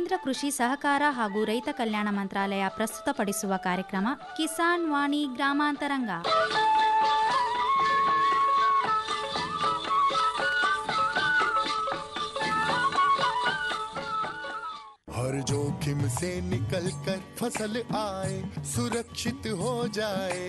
ಕೇಂದ್ರ ಕೃಷಿ ಸಹಕಾರ ಹಾಗೂ ರೈತ ಕಲ್ಯಾಣ ಮಂತ್ರಾಲಯ ಪ್ರಸ್ತುತಪಡಿಸುವ ಕಾರ್ಯಕ್ರಮ ಕಿಸಾನ್ ವಾಣಿ ಗ್ರಾಮಾಂತರಂಗ हर जोखिम से निकल कर फसल आए सुरक्षित हो जाए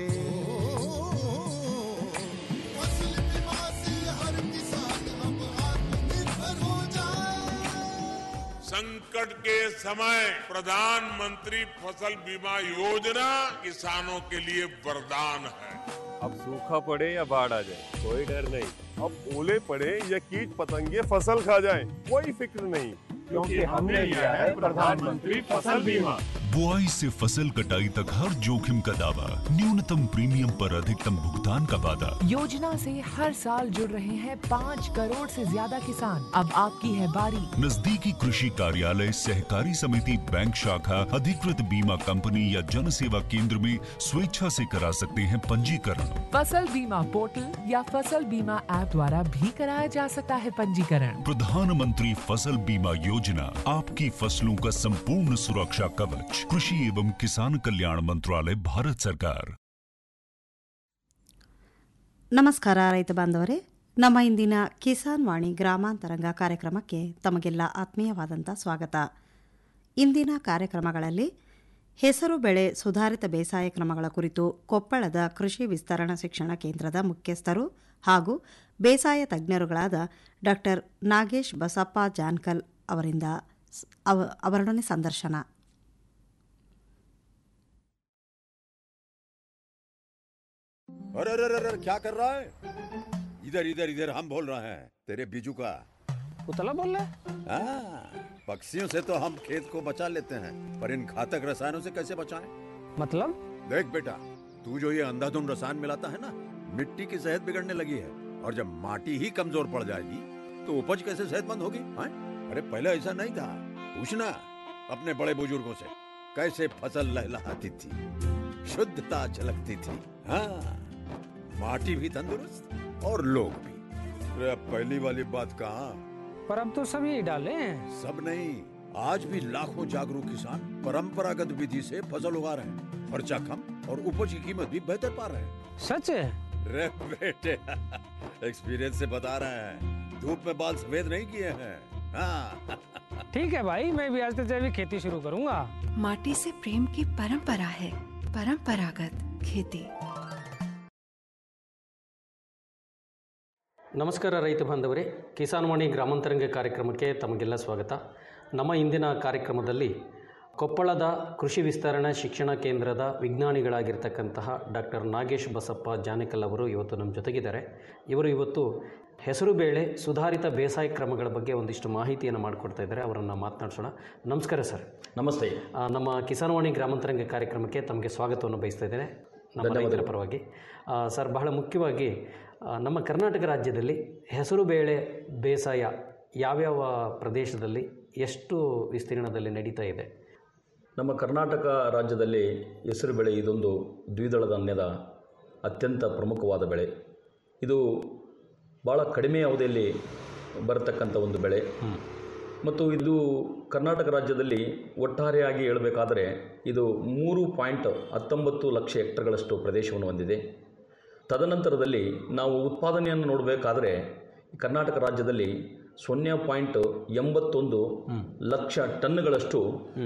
फसल बीमा से हर किसान अब आत्मनिर्भर हो जाए संकट के समय प्रधानमंत्री फसल बीमा योजना किसानों के लिए वरदान है अब सूखा पड़े या बाढ़ आ जाए कोई डर नहीं अब ओले पड़े या कीट पतंगे फसल खा जाए कोई फिक्र नहीं क्योंकि हमने लिया है प्रधानमंत्री फसल बीमा बुआई से फसल कटाई तक हर जोखिम का दावा न्यूनतम प्रीमियम पर अधिकतम भुगतान का वादा योजना से हर साल जुड़ रहे हैं पाँच करोड़ से ज्यादा किसान अब आपकी है बारी नजदीकी कृषि कार्यालय सहकारी समिति बैंक शाखा अधिकृत बीमा कंपनी या जन सेवा केंद्र में स्वेच्छा से करा सकते हैं पंजीकरण फसल बीमा पोर्टल या फसल बीमा ऐप द्वारा भी कराया जा सकता है पंजीकरण प्रधानमंत्री फसल बीमा योजना आपकी फसलों का संपूर्ण सुरक्षा कवच कृषि एवं किसान कल्याण मंत्रालय भारत सरकार ನಮಸ್ಕಾರ ರೈತ ಬಾಂಧವರೇ ನಮ್ಮ ಇಂದಿನ ಕಿಸಾನ್ ವಾಣಿ ಗ್ರಾಮಾಂತರಂಗ ಕಾರ್ಯಕ್ರಮಕ್ಕೆ ತಮಗೆಲ್ಲ ಆತ್ಮೀಯವಾದಂಥ ಸ್ವಾಗತ ಇಂದಿನ ಕಾರ್ಯಕ್ರಮಗಳಲ್ಲಿ ಹೆಸರು ಬೆಳೆ ಸುಧಾರಿತ ಬೇಸಾಯ ಕ್ರಮಗಳ ಕುರಿತು ಕೊಪ್ಪಳದ ಕೃಷಿ ವಿಸ್ತರಣಾ ಶಿಕ್ಷಣ ಕೇಂದ್ರದ ಮುಖ್ಯಸ್ಥರು ಹಾಗೂ ಬೇಸಾಯ ತಜ್ಞರುಗಳಾದ ಡಾಕ್ಟರ್ ನಾಗೇಶ್ ಬಸಪ್ಪ ಜಾನ್ಕಲ್ ಅವರಿಂದ ಸ್- ಅವ- ಅವರೊಡನೆ ಸಂದರ್ಶನ अरे अरे अरे अरे, क्या कर रहा है इधर इधर इधर हम बोल रहे हैं तेरे बीजू का उतला बोल रहा है हाँ, पक्षियों से तो हम खेत को बचा लेते हैं पर इन घातक रसायनों से कैसे बचाएं? मतलब देख बेटा तू जो ये अंधाधुंध रसायन मिलाता है ना मिट्टी की सेहत बिगड़ने लगी है और जब माटी ही कमजोर पड़ जाएगी तो उपज कैसे सेहतमंद होगी हाँ? अरे पहले ऐसा नहीं था पूछना अपने बड़े बुजुर्गों से कैसे फसल लहलहाती थी शुद्धता झलकती थी हाँ माटी भी तंदुरुस्त और लोग भी अरे अब पहली वाली बात कहाँ पर अब तो सब यही डाले हैं सब नहीं आज भी लाखों जागरूक किसान परंपरागत विधि से फसल उगा रहे हैं खर्चा कम और उपज की कीमत भी बेहतर पा रहे हैं सच है रे बेटे एक्सपीरियंस से बता रहे हैं धूप में बाल सफेद नहीं किए हैं हाँ ठीक है भाई मैं भी आज से जैविक खेती शुरू करूंगा माटी से प्रेम की परंपरा है परंपरागत खेती ನಮಸ್ಕಾರ ರೈತ ಬಾಂಧವರೇ ಕಿಸಾನ್ ವಾಣಿ ಗ್ರಾಮಾಂತರಂಗ ಕಾರ್ಯಕ್ರಮಕ್ಕೆ ತಮಗೆಲ್ಲ ಸ್ವಾಗತ ನಮ್ಮ ಇಂದಿನ ಕಾರ್ಯಕ್ರಮದಲ್ಲಿ ಕೊಪ್ಪಳದ ಕೃಷಿ ವಿಸ್ತರಣಾ ಶಿಕ್ಷಣ ಕೇಂದ್ರದ ವಿಜ್ಞಾನಿಗಳಾಗಿರ್ತಕ್ಕಂತಹ ಡಾಕ್ಟರ್ ನಾಗೇಶ್ ಬಸಪ್ಪ ಜಾನಕಲ್ ಅವರು ಇವತ್ತು ನಮ್ಮ ಜೊತೆಗಿದ್ದಾರೆ ಇವರು ಇವತ್ತು ಹೆಸರುಬೇಳೆ ಸುಧಾರಿತ ಬೇಸಾಯ ಕ್ರಮಗಳ ಬಗ್ಗೆ ಒಂದಿಷ್ಟು ಮಾಹಿತಿಯನ್ನು ಮಾಡಿಕೊಡ್ತಾ ಇದ್ದಾರೆ ಅವರನ್ನು ಮಾತನಾಡಿಸೋಣ ನಮಸ್ಕಾರ ಸರ್ ನಮಸ್ತೆ ಆ, ನಮ್ಮ ಕಿಸಾನ್ ವಾಣಿ ಗ್ರಾಮಾಂತರಂಗ ಕಾರ್ಯಕ್ರಮಕ್ಕೆ ತಮಗೆ ಸ್ವಾಗತವನ್ನು ಬಯಸ್ತಾ ಇದ್ದೇನೆ ನಮ್ಮ ರೈತರ ಪರವಾಗಿ ಆ, ಸರ್ ಬಹಳ ಮುಖ್ಯವಾಗಿ ಆ, ನಮ್ಮ ಕರ್ನಾಟಕ ರಾಜ್ಯದಲ್ಲಿ ಹೆಸರು ಬೇಳೆ ಬೇಸಾಯ ಯಾವ್ಯಾವ ಪ್ರದೇಶದಲ್ಲಿ ಎಷ್ಟು ವಿಸ್ತೀರ್ಣದಲ್ಲಿ ನಡೀತಾ ಇದೆ ನಮ್ಮ ಕರ್ನಾಟಕ ರಾಜ್ಯದಲ್ಲಿ ಹೆಸರು ಬೆಳೆ ಇದೊಂದು ದ್ವಿದಳ ಧಾನ್ಯದ ಅತ್ಯಂತ ಪ್ರಮುಖವಾದ ಬೆಳೆ ಇದು ಭಾಳ ಕಡಿಮೆ ಅವಧಿಯಲ್ಲಿ ಬರತಕ್ಕಂಥ ಒಂದು ಬೆಳೆ ಮತ್ತು ಇದು ಕರ್ನಾಟಕ ರಾಜ್ಯದಲ್ಲಿ ಒಟ್ಟಾರೆಯಾಗಿ ಹೇಳಬೇಕಾದರೆ ಇದು ಮೂರು ಪಾಯಿಂಟ್ ಹತ್ತೊಂಬತ್ತು ಲಕ್ಷ ಹೆಕ್ಟರ್ಗಳಷ್ಟು ಪ್ರದೇಶವನ್ನು ಹೊಂದಿದೆ ತದನಂತರದಲ್ಲಿ ನಾವು ಉತ್ಪಾದನೆಯನ್ನು ನೋಡಬೇಕಾದ್ರೆ ಕರ್ನಾಟಕ ರಾಜ್ಯದಲ್ಲಿ ಸೊನ್ನೆ ಪಾಯಿಂಟ್ ಎಂಬತ್ತೊಂದು ಲಕ್ಷ ಟನ್ಗಳಷ್ಟು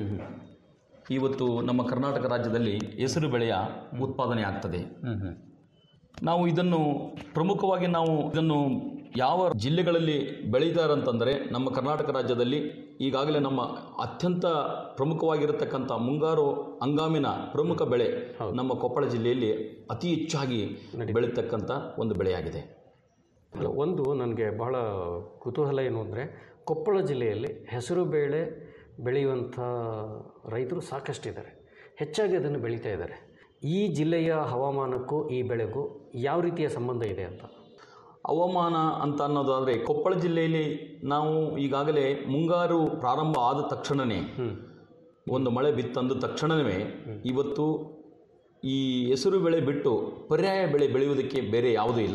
ಇವತ್ತು ನಮ್ಮ ಕರ್ನಾಟಕ ರಾಜ್ಯದಲ್ಲಿ ಹೆಸರು ಬೆಳೆಯ ಉತ್ಪಾದನೆ ಆಗ್ತದೆ ನಾವು ಇದನ್ನು ಪ್ರಮುಖವಾಗಿ ನಾವು ಇದನ್ನು ಯಾವ ಜಿಲ್ಲೆಗಳಲ್ಲಿ ಬೆಳೀತಾರೆ ಅಂತಂದರೆ ನಮ್ಮ ಕರ್ನಾಟಕ ರಾಜ್ಯದಲ್ಲಿ ಈಗಾಗಲೇ ನಮ್ಮ ಅತ್ಯಂತ ಪ್ರಮುಖವಾಗಿರತಕ್ಕಂಥ ಮುಂಗಾರು ಹಂಗಾಮಿನ ಪ್ರಮುಖ ಬೆಳೆ ನಮ್ಮ ಕೊಪ್ಪಳ ಜಿಲ್ಲೆಯಲ್ಲಿ ಅತಿ ಹೆಚ್ಚಾಗಿ ಬೆಳೀತಕ್ಕಂಥ ಒಂದು ಬೆಳೆಯಾಗಿದೆ ಅಲ್ಲ, ಒಂದು ನನಗೆ ಬಹಳ ಕುತೂಹಲ ಏನು ಅಂದರೆ ಕೊಪ್ಪಳ ಜಿಲ್ಲೆಯಲ್ಲಿ ಹೆಸರು ಬೇಳೆ ಬೆಳೆಯುವಂಥ ರೈತರು ಸಾಕಷ್ಟಿದ್ದಾರೆ ಹೆಚ್ಚಾಗಿ ಅದನ್ನು ಬೆಳೀತಾ ಇದ್ದಾರೆ ಈ ಜಿಲ್ಲೆಯ ಹವಾಮಾನಕ್ಕೂ ಈ ಬೆಳೆಗೂ ಯಾವ ರೀತಿಯ ಸಂಬಂಧ ಇದೆ ಅಂತ ಹವಾಮಾನ ಅಂತ ಅನ್ನೋದಾದರೆ ಕೊಪ್ಪಳ ಜಿಲ್ಲೆಯಲ್ಲಿ ನಾವು ಈಗಾಗಲೇ ಮುಂಗಾರು ಪ್ರಾರಂಭ ಆದ ತಕ್ಷಣವೇ ಒಂದು ಮಳೆ ಬಿತ್ತಂದ ತಕ್ಷಣವೇ ಇವತ್ತು ಈ ಹೆಸರು ಬೆಳೆ ಬಿಟ್ಟು ಪರ್ಯಾಯ ಬೆಳೆ ಬೆಳೆಯುವುದಕ್ಕೆ ಬೇರೆ ಯಾವುದೂ ಇಲ್ಲ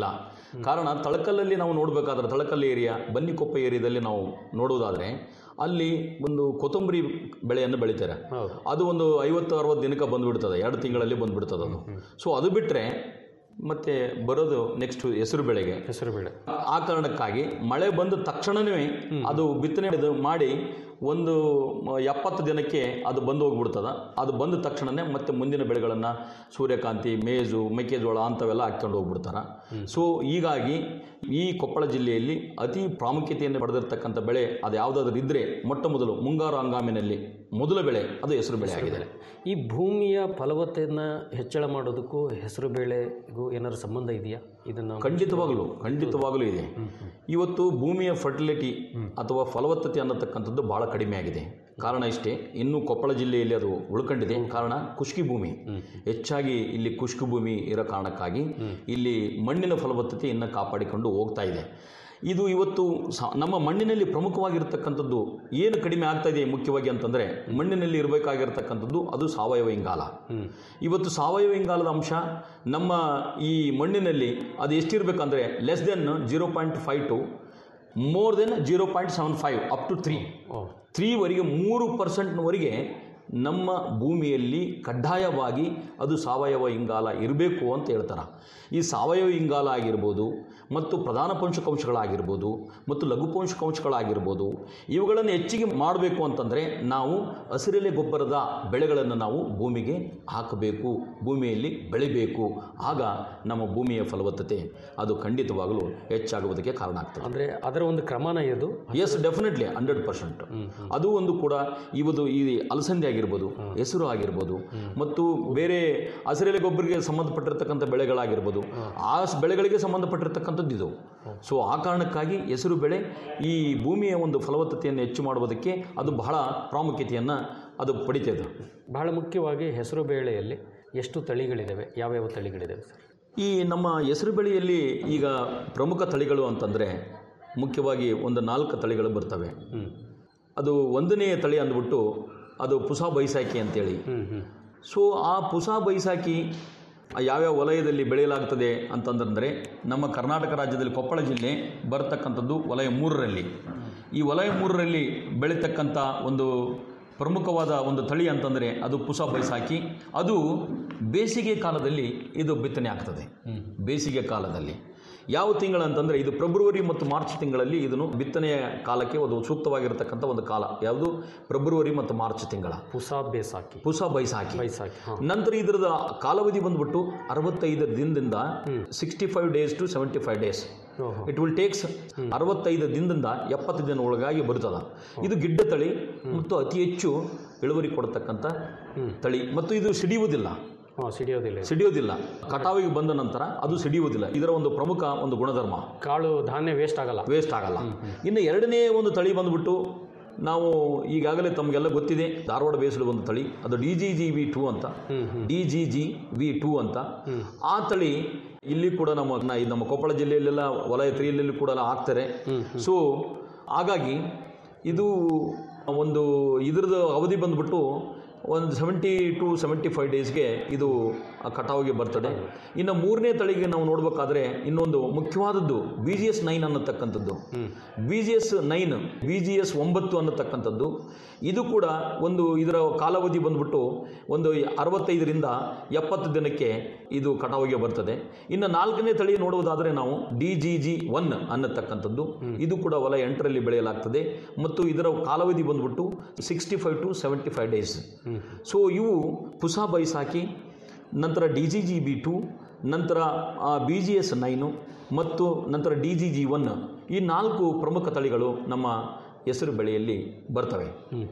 ಕಾರಣ ತಳಕಲ್ಲಲ್ಲಿ ನಾವು ನೋಡಬೇಕಾದ್ರೆ ತಳಕಲ್ ಏರಿಯಾ ಬನ್ನಿಕೊಪ್ಪ ಏರಿಯಾದಲ್ಲಿ ನಾವು ನೋಡುವುದಾದರೆ ಅಲ್ಲಿ ಒಂದು ಕೊತ್ತಂಬರಿ ಬೆಳೆಯನ್ನು ಬೆಳಿತಾರೆ ಅದು ಒಂದು ಐವತ್ತು ಅರವತ್ತು ದಿನಕ್ಕೆ ಬಂದುಬಿಡ್ತದೆ ಎರಡು ತಿಂಗಳಲ್ಲಿ ಬಂದುಬಿಡ್ತದೆ ಅದು ಸೊ ಅದು ಬಿಟ್ಟರೆ ಮತ್ತೆ ಬರೋದು ನೆಕ್ಸ್ಟ್ ಹೆಸರು ಬೆಳೆಗೆ ಹೆಸರು ಬೆಳೆ ಆ ಕಾರಣಕ್ಕಾಗಿ ಮಳೆ ಬಂದ ತಕ್ಷಣವೇ ಅದು ಬಿತ್ತನೆ ಇದು ಮಾಡಿ ಒಂದು ಮ- ಎಪ್ಪತ್ತು ದಿನಕ್ಕೆ ಅದು ಬಂದು ಹೋಗ್ಬಿಡ್ತದ ಅದು ಬಂದ ತಕ್ಷಣವೇ ಮತ್ತೆ ಮುಂದಿನ ಬೆಳೆಗಳನ್ನು ಸೂರ್ಯಕಾಂತಿ ಮೇಜು ಮೆಕ್ಕೆಜೋಳ ಅಂಥವೆಲ್ಲ ಹಾಕ್ಕೊಂಡು ಹೋಗ್ಬಿಡ್ತಾರೆ ಸೊ ಹೀಗಾಗಿ ಈ ಕೊಪ್ಪಳ ಜಿಲ್ಲೆಯಲ್ಲಿ ಅತಿ ಪ್ರಾಮುಖ್ಯತೆಯನ್ನು ಪಡೆದಿರ್ತಕ್ಕಂಥ ಬೆಳೆ ಅದು ಯಾವುದಾದ್ರೂ ಇದ್ದರೆ ಮೊಟ್ಟ ಮೊದಲು ಮುಂಗಾರು ಹಂಗಾಮಿನಲ್ಲಿ ಮೊದಲ ಬೆಳೆ ಅದು ಹೆಸರು ಬೆಳೆ ಆಗಿದೆ ಈ ಭೂಮಿಯ ಫಲವತ್ತೆಯನ್ನು ಹೆಚ್ಚಳ ಮಾಡೋದಕ್ಕೂ ಹೆಸರು ಬೇಳೆಗೂ ಏನಾದ್ರು ಸಂಬಂಧ ಇದೆಯಾ ಇದನ್ನು ಖಂಡಿತವಾಗಲೂ ಖಂಡಿತವಾಗಲೂ ಇದೆ ಇವತ್ತು ಭೂಮಿಯ ಫರ್ಟಿಲಿಟಿ ಅಥವಾ ಫಲವತ್ತತೆ ಅನ್ನತಕ್ಕಂಥದ್ದು ಭಾಳ ಕಡಿಮೆ ಆಗಿದೆ ಕಾರಣ ಇಷ್ಟೇ ಇನ್ನು ಕೊಪ್ಪಳ ಜಿಲ್ಲೆಯಲ್ಲಿ ಅದು ಉಳ್ಕೊಂಡಿದೆ ಕಾರಣ ಕುಷ್ಕಿ ಭೂಮಿ ಹೆಚ್ಚಾಗಿ ಇಲ್ಲಿ ಕುಷ್ಕಿ ಭೂಮಿ ಇರೋ ಕಾರಣಕ್ಕಾಗಿ ಇಲ್ಲಿ ಮಣ್ಣಿನ ಫಲವತ್ತತೆ ಇನ್ನು ಕಾಪಾಡಿಕೊಂಡು ಹೋಗ್ತಾ ಇದೆ ಇದು ಇವತ್ತು ಸ- ನಮ್ಮ ಮಣ್ಣಿನಲ್ಲಿ ಪ್ರಮುಖವಾಗಿರ್ತಕ್ಕಂಥದ್ದು ಏನು ಕಡಿಮೆ ಆಗ್ತಾ ಇದೆ ಮುಖ್ಯವಾಗಿ ಅಂತಂದರೆ ಮಣ್ಣಿನಲ್ಲಿ ಇರಬೇಕಾಗಿರ್ತಕ್ಕಂಥದ್ದು ಅದು ಸಾವಯವ ಇಂಗಾಲ ಇವತ್ತು ಸಾವಯವ ಇಂಗಾಲದ ಅಂಶ ನಮ್ಮ ಈ ಮಣ್ಣಿನಲ್ಲಿ ಅದು ಎಷ್ಟಿರಬೇಕಂದ್ರೆ less than zero point five to more than zero point seven five up to three ತ್ರೀವರೆಗೆ ಮೂರು ಪರ್ಸೆಂಟ್ನವರೆಗೆ ನಮ್ಮ ಭೂಮಿಯಲ್ಲಿ ಕಡ್ಡಾಯವಾಗಿ ಅದು ಸಾವಯವ ಇಂಗಾಲ ಇರಬೇಕು ಅಂತ ಹೇಳ್ತಾರೆ ಈ ಸಾವಯವ ಇಂಗಾಲ ಆಗಿರ್ಬೋದು ಮತ್ತು ಪ್ರಧಾನ ಪೋಷಕಾಂಶಗಳಾಗಿರ್ಬೋದು ಮತ್ತು ಲಘು ಪೋಷಕಾಂಶಗಳಾಗಿರ್ಬೋದು ಇವುಗಳನ್ನು ಹೆಚ್ಚಿಗೆ ಮಾಡಬೇಕು ಅಂತಂದರೆ ನಾವು ಹಸಿರೆಲೆ ಗೊಬ್ಬರದ ಬೆಳೆಗಳನ್ನು ನಾವು ಭೂಮಿಗೆ ಹಾಕಬೇಕು ಭೂಮಿಯಲ್ಲಿ ಬೆಳಿಬೇಕು ಆಗ ನಮ್ಮ ಭೂಮಿಯ ಫಲವತ್ತತೆ ಅದು ಖಂಡಿತವಾಗಲೂ ಹೆಚ್ಚಾಗುವುದಕ್ಕೆ ಕಾರಣ ಆಗ್ತದೆ ಅಂದರೆ ಅದರ ಒಂದು ಕ್ರಮನ ಇದು ಎಸ್ ಡೆಫಿನೆಟ್ಲಿ ಹಂಡ್ರೆಡ್ ಪರ್ಸೆಂಟ್ ಅದು ಒಂದು ಕೂಡ ಇವತ್ತು ಈ ಅಲಸಂದೆ ಆಗಿರ್ಬೋದು ಹೆಸರು ಆಗಿರ್ಬೋದು ಮತ್ತು ಬೇರೆ ಹಸಿರೆಲೆ ಗೊಬ್ಬರಿಗೆ ಸಂಬಂಧಪಟ್ಟಿರ್ತಕ್ಕಂಥ ಬೆಳೆಗಳಾಗಿರ್ಬೋದು ಆ ಸ್- ಬೆಳೆಗಳಿಗೆ ಸಂಬಂಧಪಟ್ಟಿರ್ತಕ್ಕಂಥದ್ದು ಇದು ಸೊ ಆ ಕಾರಣಕ್ಕಾಗಿ ಹೆಸರು ಬೆಳೆ ಈ ಭೂಮಿಯ ಒಂದು ಫಲವತ್ತತೆಯನ್ನು ಹೆಚ್ಚು ಮಾಡುವುದಕ್ಕೆ ಅದು ಬಹಳ ಪ್ರಾಮುಖ್ಯತೆಯನ್ನು ಅದು ಪಡಿತದೆ ಬಹಳ ಮುಖ್ಯವಾಗಿ ಹೆಸರು ಬೇಳೆಯಲ್ಲಿ ಎಷ್ಟು ತಳಿಗಳಿದ್ದಾವೆ ಯಾವ್ಯಾವ ತಳಿಗಳಿದ್ದಾವೆ ಸರ್ ಈ ನಮ್ಮ ಹೆಸರು ಬೆಳೆಯಲ್ಲಿ ಈಗ ಪ್ರಮುಖ ತಳಿಗಳು ಅಂತಂದರೆ ಮುಖ್ಯವಾಗಿ ಒಂದು ನಾಲ್ಕು ತಳಿಗಳು ಬರ್ತವೆ ಅದು ಒಂದನೇ ತಳಿ ಅಂದ್ಬಿಟ್ಟು ಅದು ಪುಸಾ ಬೈಸಾಖಿ ಅಂತೇಳಿ ಸೊ ಆ ಪುಸಾ ಬೈಸಾಖಿ ಯಾವ್ಯಾವ ವಲಯದಲ್ಲಿ ಬೆಳೆಯಲಾಗ್ತದೆ ಅಂತಂದ್ರೆ ನಮ್ಮ ಕರ್ನಾಟಕ ರಾಜ್ಯದಲ್ಲಿ ಕೊಪ್ಪಳ ಜಿಲ್ಲೆ ಬರತಕ್ಕಂಥದ್ದು ವಲಯ ಮೂರರಲ್ಲಿ ಈ ವಲಯ ಮೂರರಲ್ಲಿ ಬೆಳೀತಕ್ಕಂಥ ಒಂದು ಪ್ರಮುಖವಾದ ಒಂದು ತಳಿ ಅಂತಂದರೆ ಅದು ಪುಸ ಬೈಸಾಖಿ ಅದು ಬೇಸಿಗೆ ಕಾಲದಲ್ಲಿ ಇದು ಬಿತ್ತನೆ ಆಗ್ತದೆ ಬೇಸಿಗೆ ಕಾಲದಲ್ಲಿ ಯಾವ ತಿಂಗಳು ಅಂತಂದರೆ ಇದು ಫೆಬ್ರವರಿ ಮತ್ತು ಮಾರ್ಚ್ ತಿಂಗಳಲ್ಲಿ ಇದನ್ನು ಬಿತ್ತನೆಯ ಕಾಲಕ್ಕೆ ಒಂದು ಸೂಕ್ತವಾಗಿರತಕ್ಕಂಥ ಒಂದು ಕಾಲ ಯಾವುದು ಫೆಬ್ರವರಿ ಮತ್ತು ಮಾರ್ಚ್ ತಿಂಗಳ ಪುಸಾ ಬೇಸಾಕಿ ಪುಸ ಬೈಸಾಖಿ ಬೈಸಾಖಿ ಹಾಂ ನಂತರ ಇದರದ ಕಾಲಾವಧಿ ಬಂದ್ಬಿಟ್ಟು ಅರವತ್ತೈದು ದಿನದಿಂದ sixty five days to seventy five days it will takes ಅರವತ್ತೈದು ದಿನದಿಂದ ಎಪ್ಪತ್ತು ದಿನ ಒಳಗಾಗಿ ಬರ್ತದ ಇದು ಗಿಡ್ಡ ತಳಿ ಮತ್ತು ಅತಿ ಹೆಚ್ಚು ಇಳುವರಿ ಕೊಡತಕ್ಕಂಥ ತಳಿ ಮತ್ತು ಇದು ಸಿಡಿಯುವುದಿಲ್ಲ ಹಾಂ ಸಿಡಿಯೋದಿಲ್ಲ ಇದು. ಸಿಡಿಯೋದಿಲ್ಲ ಕಟಾವಿಗೆ ಬಂದ ನಂತರ ಅದು ಸಿಡಿಯುವುದಿಲ್ಲ ಇದರ ಒಂದು ಪ್ರಮುಖ ಒಂದು ಗುಣಧರ್ಮ ಕಾಳು ಧಾನ್ಯ ವೇಸ್ಟ್ ಆಗಲ್ಲ ವೇಸ್ಟ್ ಆಗಲ್ಲ ಇನ್ನು ಎರಡನೇ ಒಂದು ತಳಿ ಬಂದ್ಬಿಟ್ಟು ನಾವು ಈಗಾಗಲೇ ತಮಗೆಲ್ಲ ಗೊತ್ತಿದೆ ಧಾರವಾಡ ಬೇಸದ ಒಂದು ತಳಿ ಅದು D G G V two ಅಂತ D G G V two ಅಂತ ಆ ತಳಿ ಇಲ್ಲಿ ಕೂಡ ನಮ್ಮ ನ- ಈ ನಮ್ಮ ಕೊಪ್ಪಳ ಜಿಲ್ಲೆಯಲ್ಲೆಲ್ಲ ವಲಯ ತ್ರೀಯಲ್ಲಿ ಕೂಡ ಹಾಕ್ತಾರೆ ಸೊ ಹಾಗಾಗಿ ಇದು ಒಂದು ಇದ್ರದ್ದು ಅವಧಿ ಬಂದ್ಬಿಟ್ಟು ಒಂದು ಸೆವೆಂಟಿ ಟು ಸೆವೆಂಟಿ ಫೈವ್ ಡೇಸ್ಗೆ ಇದು ಆ ಕಟಾವಿಗೆ ಬರ್ತದೆ ಇನ್ನು ಮೂರನೇ ತಳಿಗೆ ನಾವು ನೋಡಬೇಕಾದ್ರೆ ಇನ್ನೊಂದು ಮುಖ್ಯವಾದದ್ದು ಬಿ ಜಿ ಎಸ್ ನೈನ್ ಅನ್ನತಕ್ಕಂಥದ್ದು B G S nine B G S ಒಂಬತ್ತು ಅನ್ನತಕ್ಕಂಥದ್ದು ಇದು ಕೂಡ ಒಂದು ಇದರ ಕಾಲಾವಧಿ ಬಂದ್ಬಿಟ್ಟು ಒಂದು ಅರವತ್ತೈದರಿಂದ ಎಪ್ಪತ್ತು ದಿನಕ್ಕೆ ಇದು ಕಟಾವಿಗೆ ಬರ್ತದೆ ಇನ್ನು ನಾಲ್ಕನೇ ತಳಿ ನೋಡುವುದಾದರೆ ನಾವು ಡಿ ಜಿ ಜಿ ಒನ್ ಅನ್ನತಕ್ಕಂಥದ್ದು ಇದು ಕೂಡ ವಲಯ ಎಂಟರಲ್ಲಿ ಬೆಳೆಯಲಾಗ್ತದೆ ಮತ್ತು ಇದರ ಕಾಲಾವಧಿ ಬಂದ್ಬಿಟ್ಟು sixty five to seventy five days so ಇವು ಪುಸಾ ಬೈಸಾಕಿ ನಂತರ D G G B two ನಂತರ ಬಿ ಜಿ ಎಸ್ ನೈನು ಮತ್ತು ನಂತರ ಡಿ ಜಿ ಜಿ ಒನ್ ಈ ನಾಲ್ಕು ಪ್ರಮುಖ ತಳಿಗಳು ನಮ್ಮ ಹೆಸರು ಬೆಳೆಯಲ್ಲಿ ಬರ್ತವೆ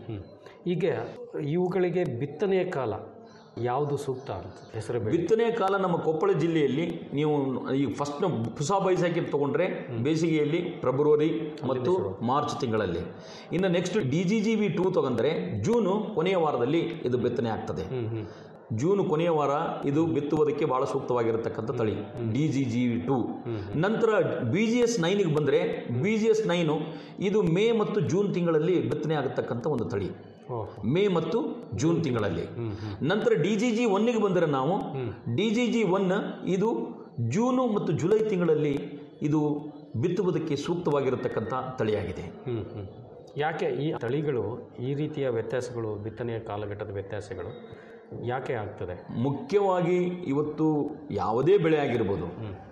ಈಗ ಇವುಗಳಿಗೆ ಬಿತ್ತನೆಯ ಕಾಲ ಯಾವುದು ಸೂಕ್ತ ಅಂತ ಹೆಸರು ಬೇಳೆ ಬಿತ್ತನೆ ಕಾಲ ನಮ್ಮ ಕೊಪ್ಪಳ ಜಿಲ್ಲೆಯಲ್ಲಿ ನೀವು ಈ ಫಸ್ಟ್ ಪುಸಾ ಬೈಸಾಕಿ ತಗೊಂಡ್ರೆ ಬೇಸಿಗೆಯಲ್ಲಿ ಫೆಬ್ರವರಿ ಮತ್ತು ಮಾರ್ಚ್ ತಿಂಗಳಲ್ಲಿ ಇನ್ನು next D G G V two ತಗೊಂಡ್ರೆ ಜೂನು ಕೊನೆಯ ವಾರದಲ್ಲಿ ಇದು ಬಿತ್ತನೆ ಆಗ್ತದೆ ಜೂನ್ ಕೊನೆಯ ವಾರ ಇದು ಬಿತ್ತುವುದಕ್ಕೆ ಬಹಳ ಸೂಕ್ತವಾಗಿರತಕ್ಕಂಥ ತಳಿ ಡಿ ಜಿ ಜಿ ಟು ನಂತರ ಬಿ ಜಿ ಎಸ್ ನೈನಿಗೆ ಬಂದರೆ ಬಿ ಜಿ ಎಸ್ ನೈನು ಇದು ಮೇ ಮತ್ತು ಜೂನ್ ತಿಂಗಳಲ್ಲಿ ಬಿತ್ತನೆ ಆಗತಕ್ಕಂಥ ಒಂದು ತಳಿ ಮೇ ಮತ್ತು ಜೂನ್ ತಿಂಗಳಲ್ಲಿ ನಂತರ ಡಿ ಜಿ ಜಿ ಒನ್ನಿಗೆ ಬಂದರೆ ನಾವು ಡಿ ಜಿ ಜಿ ಒನ್ ಇದು ಜೂನು ಮತ್ತು ಜುಲೈ ತಿಂಗಳಲ್ಲಿ ಇದು ಬಿತ್ತುವುದಕ್ಕೆ ಸೂಕ್ತವಾಗಿರತಕ್ಕಂಥ ತಳಿಯಾಗಿದೆ ಹ್ಮ್, ಹ್ಮ್. ಯಾಕೆ ಈ ತಳಿಗಳು ಈ ರೀತಿಯ ವ್ಯತ್ಯಾಸಗಳು ಬಿತ್ತನೆಯ ಕಾಲಘಟ್ಟದ ವ್ಯತ್ಯಾಸಗಳು ಯಾಕೆ ಆಗ್ತದೆ ಮುಖ್ಯವಾಗಿ ಇವತ್ತು ಯಾವುದೇ ಬೆಳೆ ಆಗಿರ್ಬೋದು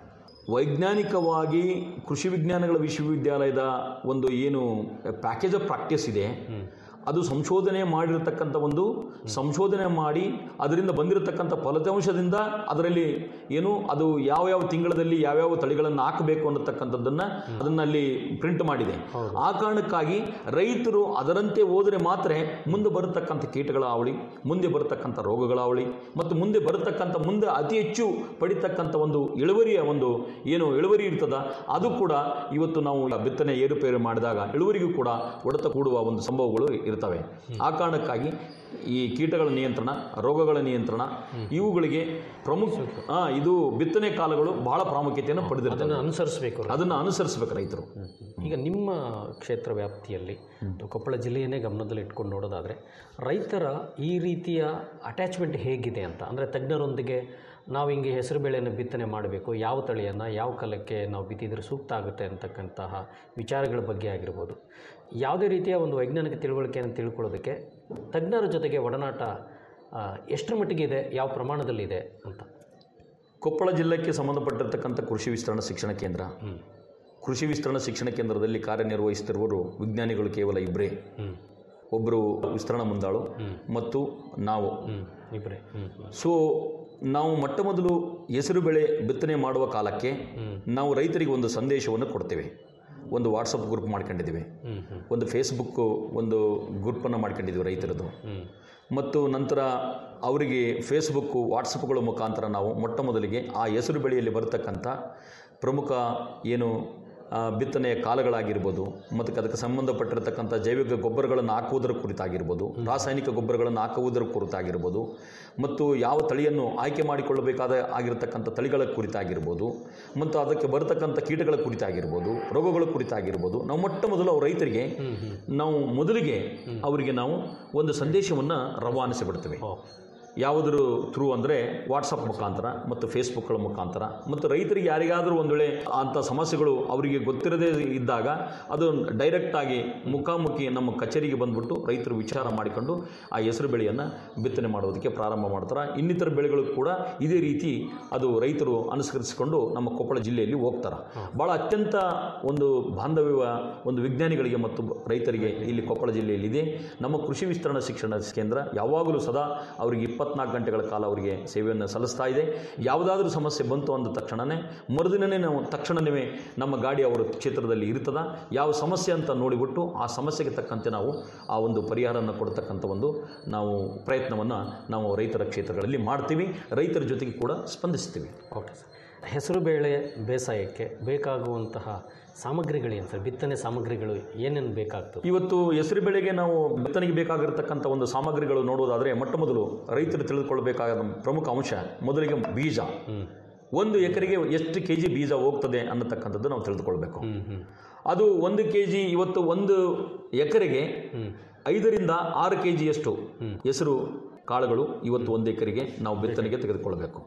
ವೈಜ್ಞಾನಿಕವಾಗಿ ಕೃಷಿ ವಿಜ್ಞಾನಗಳ ವಿಶ್ವವಿದ್ಯಾಲಯದ ಒಂದು ಏನು ಪ್ಯಾಕೇಜ್ ಆಫ್ ಪ್ರಾಕ್ಟೀಸ್ ಇದೆ ಅದು ಸಂಶೋಧನೆ ಮಾಡಿರತಕ್ಕಂಥ ಒಂದು ಸಂಶೋಧನೆ ಮಾಡಿ ಅದರಿಂದ ಬಂದಿರತಕ್ಕಂಥ ಫಲಿತಾಂಶದಿಂದ ಅದರಲ್ಲಿ ಏನು ಅದು ಯಾವ ಯಾವ ತಿಂಗಳಲ್ಲಿ ಯಾವ್ಯಾವ ತಳಿಗಳನ್ನು ಹಾಕಬೇಕು ಅನ್ನತಕ್ಕಂಥದ್ದನ್ನು ಅದನ್ನಲ್ಲಿ ಪ್ರಿಂಟ್ ಮಾಡಿದೆ ಆ ಕಾರಣಕ್ಕಾಗಿ ರೈತರು ಅದರಂತೆ ಹೋದರೆ ಮಾತ್ರ ಮುಂದೆ ಬರತಕ್ಕಂಥ ಕೀಟಗಳ ಅವಳಿ ಮುಂದೆ ಬರತಕ್ಕಂಥ ರೋಗಗಳ ಅವಳಿ ಮತ್ತು ಮುಂದೆ ಬರತಕ್ಕಂಥ ಮುಂದೆ ಅತಿ ಹೆಚ್ಚು ಪಡಿತಕ್ಕಂಥ ಒಂದು ಇಳುವರಿಯ ಒಂದು ಏನು ಇಳುವರಿ ಇರ್ತದ ಅದು ಕೂಡ ಇವತ್ತು ನಾವು ಬಿತ್ತನೆ ಏರುಪೇರು ಮಾಡಿದಾಗ ಇಳುವರಿಗೂ ಕೂಡ ಹೊಡೆತ ಕೂಡುವ ಒಂದು ಸಂಭವಗಳು ಇರ್ತವೆ ಆ ಕಾರಣಕ್ಕಾಗಿ ಈ ಕೀಟಗಳ ನಿಯಂತ್ರಣ ರೋಗಗಳ ನಿಯಂತ್ರಣ ಇವುಗಳಿಗೆ ಪ್ರಮುಖ ಆ, ಇದು ಬಿತ್ತನೆ ಕಾಲಗಳು ಬಹಳ ಪ್ರಾಮುಖ್ಯತೆಯನ್ನು ಪಡೆದಿರ್ತದೆ ಅನುಸರಿಸಬೇಕು ಅದನ್ನು ಅನುಸರಿಸಬೇಕು ರೈತರು ಈಗ ನಿಮ್ಮ ಕ್ಷೇತ್ರ ವ್ಯಾಪ್ತಿಯಲ್ಲಿ ಕೊಪ್ಪಳ ಜಿಲ್ಲೆಯನ್ನೇ ಗಮನದಲ್ಲಿ ಇಟ್ಕೊಂಡು ನೋಡೋದಾದರೆ ರೈತರ ಈ ರೀತಿಯ ಅಟ್ಯಾಚ್ಮೆಂಟ್ ಹೇಗಿದೆ ಅಂತ ಅಂದರೆ ತಜ್ಞರೊಂದಿಗೆ ನಾವು ಹಿಂಗೆ ಹೆಸರು ಬೇಳೆಯನ್ನು ಬಿತ್ತನೆ ಮಾಡಬೇಕು ಯಾವ ತಳಿಯನ್ನು ಯಾವ ಕಾಲಕ್ಕೆ ನಾವು ಬಿತ್ತಿದರೆ ಸೂಕ್ತ ಆಗುತ್ತೆ ಅಂತಕ್ಕಂತಹ ವಿಚಾರಗಳ ಬಗ್ಗೆ ಆಗಿರ್ಬೋದು ಯಾವುದೇ ರೀತಿಯ ಒಂದು ವೈಜ್ಞಾನಿಕ ತಿಳುವಳಿಕೆಯನ್ನು ತಿಳ್ಕೊಳ್ಳೋದಕ್ಕೆ ತಜ್ಞರ ಜೊತೆಗೆ ಒಡನಾಟ ಆ, ಎಷ್ಟರ ಮಟ್ಟಿಗೆ ಇದೆ ಯಾವ ಪ್ರಮಾಣದಲ್ಲಿದೆ ಅಂತ ಕೊಪ್ಪಳ ಜಿಲ್ಲೆಗೆ ಸಂಬಂಧಪಟ್ಟಿರ್ತಕ್ಕಂಥ ಕೃಷಿ ವಿಸ್ತರಣಾ ಶಿಕ್ಷಣ ಕೇಂದ್ರ ಕೃಷಿ ವಿಸ್ತರಣಾ ಶಿಕ್ಷಣ ಕೇಂದ್ರದಲ್ಲಿ ಕಾರ್ಯನಿರ್ವಹಿಸುತ್ತಿರುವವರು ವಿಜ್ಞಾನಿಗಳು ಕೇವಲ ಇಬ್ಬರೇ ಒಬ್ಬರು ವಿಸ್ತರಣಾ ಮುಂದಾಳು ಮತ್ತು ನಾವು ಇಬ್ಬರೇ ಸೊ ನಾವು ಮೊಟ್ಟ ಮೊದಲು ಹೆಸರು ಬೆಳೆ ಬಿತ್ತನೆ ಮಾಡುವ ಕಾಲಕ್ಕೆ ನಾವು ರೈತರಿಗೆ ಒಂದು ಸಂದೇಶವನ್ನು ಕೊಡ್ತೇವೆ ಒಂದು ವಾಟ್ಸಪ್ ಗ್ರೂಪ್ ಮಾಡ್ಕೊಂಡಿದ್ದೀವಿ ಒಂದು ಫೇಸ್ಬುಕ್ ಒಂದು ಗ್ರೂಪನ್ನು ಮಾಡ್ಕೊಂಡಿದ್ದೀವಿ ರೈತರದು ಮತ್ತು ನಂತರ ಅವರಿಗೆ ಫೇಸ್ಬುಕ್ಕು ವಾಟ್ಸಪ್ಗಳ ಮುಖಾಂತರ ನಾವು ಮೊಟ್ಟ ಮೊದಲಿಗೆ ಆ ಹೆಸರು ಬೆಳೆಯಲ್ಲಿ ಬರತಕ್ಕಂಥ ಪ್ರಮುಖ ಏನು ಆ, ಬಿತ್ತನೆಯ ಕಾಲಗಳಾಗಿರ್ಬೋದು ಮತ್ತು ಅದಕ್ಕೆ ಸಂಬಂಧಪಟ್ಟಿರತಕ್ಕಂಥ ಜೈವಿಕ ಗೊಬ್ಬರಗಳನ್ನು ಹಾಕುವುದರ ಕುರಿತಾಗಿರ್ಬೋದು ರಾಸಾಯನಿಕ ಗೊಬ್ಬರಗಳನ್ನು ಹಾಕುವುದರ ಕುರಿತಾಗಿರ್ಬೋದು ಮತ್ತು ಯಾವ ತಳಿಯನ್ನು ಆಯ್ಕೆ ಮಾಡಿಕೊಳ್ಳಬೇಕಾದ ಆಗಿರತಕ್ಕಂಥ ತಳಿಗಳ ಕುರಿತಾಗಿರ್ಬೋದು ಮತ್ತು ಅದಕ್ಕೆ ಬರತಕ್ಕಂಥ ಕೀಟಗಳ ಕುರಿತಾಗಿರ್ಬೋದು ರೋಗಗಳ ಕುರಿತಾಗಿರ್ಬೋದು ನಾವು ಮೊಟ್ಟ ಮೊದಲು ಅವ್ರ ರೈತರಿಗೆ ನಾವು ಮೊದಲಿಗೆ ಅವರಿಗೆ ನಾವು ಒಂದು ಸಂದೇಶವನ್ನು ರವಾನಿಸಿಬಿಡ್ತೇವೆ ಯಾವುದ್ರ ಥ್ರೂ ಅಂದರೆ ವಾಟ್ಸಪ್ ಮುಖಾಂತರ ಮತ್ತು ಫೇಸ್ಬುಕ್ಗಳ ಮುಖಾಂತರ ಮತ್ತು ರೈತರಿಗೆ ಯಾರಿಗಾದರೂ ಒಂದು ವೇಳೆ ಅಂಥ ಸಮಸ್ಯೆಗಳು ಅವರಿಗೆ ಗೊತ್ತಿರದೇ ಇದ್ದಾಗ ಅದು ಡೈರೆಕ್ಟಾಗಿ ಮುಖಾಮುಖಿ ನಮ್ಮ ಕಚೇರಿಗೆ ಬಂದ್ಬಿಟ್ಟು ರೈತರು ವಿಚಾರ ಮಾಡಿಕೊಂಡು ಆ ಹೆಸರು ಬೆಳೆಯನ್ನು ಬಿತ್ತನೆ ಮಾಡೋದಕ್ಕೆ ಪ್ರಾರಂಭ ಮಾಡ್ತಾರೆ ಇನ್ನಿತರ ಬೆಳೆಗಳು ಕೂಡ ಇದೇ ರೀತಿ ಅದು ರೈತರು ಅನುಸರಿಸಿಕೊಂಡು ನಮ್ಮ ಕೊಪ್ಪಳ ಜಿಲ್ಲೆಯಲ್ಲಿ ಹೋಗ್ತಾರೆ ಭಾಳ ಅತ್ಯಂತ ಒಂದು ಬಾಂಧವ್ಯ ಒಂದು ವಿಜ್ಞಾನಿಗಳಿಗೆ ಮತ್ತು ರೈತರಿಗೆ ಇಲ್ಲಿ ಕೊಪ್ಪಳ ಜಿಲ್ಲೆಯಲ್ಲಿದೆ ನಮ್ಮ ಕೃಷಿ ವಿಸ್ತರಣಾ ಶಿಕ್ಷಣ ಕೇಂದ್ರ ಯಾವಾಗಲೂ ಸದಾ ಅವರಿಗೆ ಇಪ್ಪತ್ನಾಲ್ಕು ಗಂಟೆಗಳ ಕಾಲ ಅವರಿಗೆ ಸೇವೆಯನ್ನು ಸಲ್ಲಿಸ್ತಾ ಇದೆ ಯಾವುದಾದ್ರೂ ಸಮಸ್ಯೆ ಬಂತು ಅಂದ ತಕ್ಷಣವೇ ಮರುದಿನವೇ ನಾವು ತಕ್ಷಣವೇ ನಮ್ಮ ಗಾಡಿ ಅವರ ಕ್ಷೇತ್ರದಲ್ಲಿ ಇರ್ತದ ಯಾವ ಸಮಸ್ಯೆ ಅಂತ ನೋಡಿಬಿಟ್ಟು ಆ ಸಮಸ್ಯೆಗೆ ತಕ್ಕಂತೆ ನಾವು ಆ ಒಂದು ಪರಿಹಾರವನ್ನು ಕೊಡ್ತಕ್ಕಂಥ ಒಂದು ನಾವು ಪ್ರಯತ್ನವನ್ನು ನಾವು ರೈತರ ಕ್ಷೇತ್ರಗಳಲ್ಲಿ ಮಾಡ್ತೀವಿ ರೈತರ ಜೊತೆಗೆ ಕೂಡ ಸ್ಪಂದಿಸ್ತೀವಿ ಓಕೆ ಸರ್ ಹೆಸರು ಬೇಳೆ ಬೇಸಾಯಕ್ಕೆ ಬೇಕಾಗುವಂತಹ ಸಾಮಗ್ರಿಗಳೇನು ಸರ್ ಬಿತ್ತನೆ ಸಾಮಗ್ರಿಗಳು ಏನೇನು ಬೇಕಾಗ್ತದೆ ಇವತ್ತು ಹೆಸರು ಬೆಳೆಗೆ ನಾವು ಬಿತ್ತನೆಗೆ ಬೇಕಾಗಿರತಕ್ಕಂಥ ಒಂದು ಸಾಮಗ್ರಿಗಳು ನೋಡುವುದಾದರೆ ಮೊಟ್ಟ ಮೊದಲು ರೈತರು ತಿಳಿದುಕೊಳ್ಬೇಕಾದ ಪ್ರಮುಖ ಅಂಶ ಮೊದಲಿಗೆ ಬೀಜ ಒಂದು ಎಕರೆಗೆ ಎಷ್ಟು ಕೆ ಜಿ ಬೀಜ ಹೋಗ್ತದೆ ಅನ್ನತಕ್ಕಂಥದ್ದು ನಾವು ತಿಳಿದುಕೊಳ್ಬೇಕು ಅದು ಒಂದು ಕೆ ಜಿ ಇವತ್ತು ಒಂದು ಎಕರೆಗೆ ಐದರಿಂದ ಆರು ಕೆ ಜಿಯಷ್ಟು ಹೆಸರು ಕಾಳುಗಳು ಇವತ್ತು ಒಂದು ಎಕರೆಗೆ ನಾವು ಬಿತ್ತನೆಗೆ ತೆಗೆದುಕೊಳ್ಬೇಕು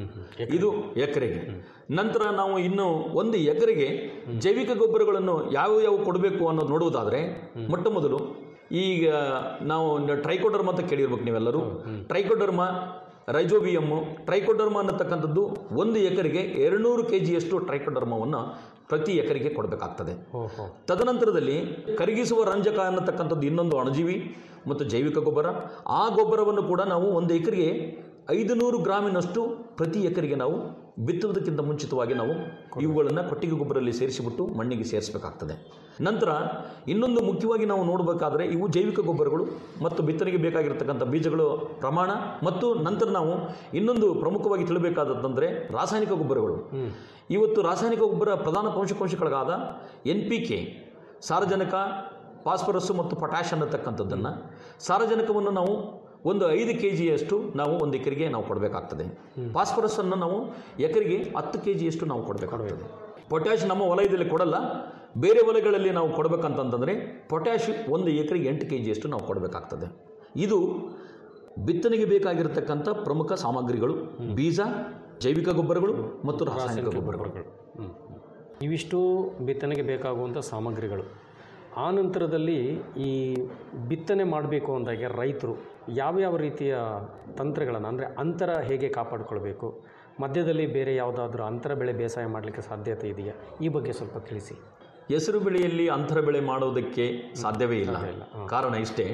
ಇದು ಎಕರೆಗೆ ನಂತರ ನಾವು ಇನ್ನು ಒಂದು ಎಕರೆಗೆ ಜೈವಿಕ ಗೊಬ್ಬರಗಳನ್ನು ಯಾವ ಯಾವ ಕೊಡಬೇಕು ಅನ್ನೋದು ನೋಡುವುದಾದರೆ ಮೊಟ್ಟ ಮೊದಲು ಈಗ ನಾವು ಟ್ರೈಕೋಡರ್ಮ ಅಂತ ಕೇಳಿರ್ಬೇಕು ನೀವೆಲ್ಲರೂ ಟ್ರೈಕೋಡರ್ಮ ರೈಜೋಬಿಯಮ್ಮು ಟ್ರೈಕೋಡರ್ಮ ಅನ್ನತಕ್ಕಂಥದ್ದು ಒಂದು ಎಕರೆಗೆ ಎರಡುನೂರು ಕೆ ಜಿಯಷ್ಟು ಟ್ರೈಕೋಡರ್ಮವನ್ನು ಪ್ರತಿ ಎಕರೆಗೆ ಕೊಡಬೇಕಾಗ್ತದೆ ತದನಂತರದಲ್ಲಿ ಕರಗಿಸುವ ರಂಜಕ ಅನ್ನತಕ್ಕಂಥದ್ದು ಇನ್ನೊಂದು ಅಣುಜೀವಿ ಮತ್ತು ಜೈವಿಕ ಗೊಬ್ಬರ ಆ ಗೊಬ್ಬರವನ್ನು ಕೂಡ ನಾವು ಒಂದು ಎಕರೆಗೆ ಐದು ನೂರು ಗ್ರಾಮಿನಷ್ಟು ಪ್ರತಿ ಎಕರೆಗೆ ನಾವು ಬಿತ್ತುವುದಕ್ಕಿಂತ ಮುಂಚಿತವಾಗಿ ನಾವು ಇವುಗಳನ್ನು ಕೊಟ್ಟಿಗೆ ಗೊಬ್ಬರದಲ್ಲಿ ಸೇರಿಸಿಬಿಟ್ಟು ಮಣ್ಣಿಗೆ ಸೇರಿಸಬೇಕಾಗ್ತದೆ ನಂತರ ಇನ್ನೊಂದು ಮುಖ್ಯವಾಗಿ ನಾವು ನೋಡಬೇಕಾದ್ರೆ ಇವು ಜೈವಿಕ ಗೊಬ್ಬರಗಳು ಮತ್ತು ಬಿತ್ತನೆಗೆ ಬೇಕಾಗಿರತಕ್ಕಂಥ ಬೀಜಗಳು ಪ್ರಮಾಣ ಮತ್ತು ನಂತರ ನಾವು ಇನ್ನೊಂದು ಪ್ರಮುಖವಾಗಿ ತಿಳಿಬೇಕಾದದ್ದಂದರೆ ರಾಸಾಯನಿಕ ಗೊಬ್ಬರಗಳು ಇವತ್ತು ರಾಸಾಯನಿಕ ಗೊಬ್ಬರ ಪ್ರಧಾನ ಪೋಷಕಾಂಶಗಳಾದ ಎನ್ ಪಿ ಕೆ ಸಾರಜನಕ ಫಾಸ್ಫರಸ್ಸು ಮತ್ತು ಪೊಟ್ಯಾಷ್ ಅನ್ನತಕ್ಕಂಥದ್ದನ್ನು ಸಾರಜನಕವನ್ನು ನಾವು ಒಂದು ಐದು ಕೆ ಜಿಯಷ್ಟು ನಾವು ಒಂದು ಎಕರೆಗೆ ನಾವು ಕೊಡಬೇಕಾಗ್ತದೆ ಫಾಸ್ಫರಸ್ಸನ್ನು ನಾವು ಎಕರೆಗೆ ಹತ್ತು ಕೆ ಜಿಯಷ್ಟು ನಾವು ಕೊಡಬೇಕಾಗ್ತದೆ ಪೊಟ್ಯಾಷ್ ನಮ್ಮ ವಲಯದಲ್ಲಿ ಕೊಡಲ್ಲ ಬೇರೆ ವಲಯಗಳಲ್ಲಿ ನಾವು ಕೊಡಬೇಕಂತಂತಂದರೆ ಪೊಟ್ಯಾಷ್ ಒಂದು ಎಕರೆಗೆ ಎಂಟು ಕೆ ಜಿಯಷ್ಟು ನಾವು ಕೊಡಬೇಕಾಗ್ತದೆ ಇದು ಬಿತ್ತನೆಗೆ ಬೇಕಾಗಿರತಕ್ಕಂಥ ಪ್ರಮುಖ ಸಾಮಗ್ರಿಗಳು ಬೀಜ ಜೈವಿಕ ಗೊಬ್ಬರಗಳು ಮತ್ತು ರಾಸಾಯನಿಕ ಗೊಬ್ಬರಗಳು ಇವಿಷ್ಟು ಬಿತ್ತನೆಗೆ ಬೇಕಾಗುವಂಥ ಸಾಮಗ್ರಿಗಳು ಆ ನಂತರದಲ್ಲಿ ಈ ಬಿತ್ತನೆ ಮಾಡಬೇಕು ಅಂದಾಗ ರೈತರು ಯಾವ್ಯಾವ ರೀತಿಯ ತಂತ್ರಗಳನ್ನು ಅಂದರೆ ಅಂತರ ಹೇಗೆ ಕಾಪಾಡಿಕೊಳ್ಬೇಕು ಮಧ್ಯದಲ್ಲಿ ಬೇರೆ ಯಾವುದಾದ್ರೂ ಅಂತರ ಬೆಳೆ ಬೇಸಾಯ ಮಾಡಲಿಕ್ಕೆ ಸಾಧ್ಯತೆ ಇದೆಯಾ ಈ ಬಗ್ಗೆ ಸ್ವಲ್ಪ ತಿಳಿಸಿ ಹೆಸರು ಬೆಳೆಯಲ್ಲಿ ಅಂತರ ಬೆಳೆ ಮಾಡೋದಕ್ಕೆ ಸಾಧ್ಯವೇ ಇಲ್ಲ ಕಾರಣ ಇಷ್ಟೇ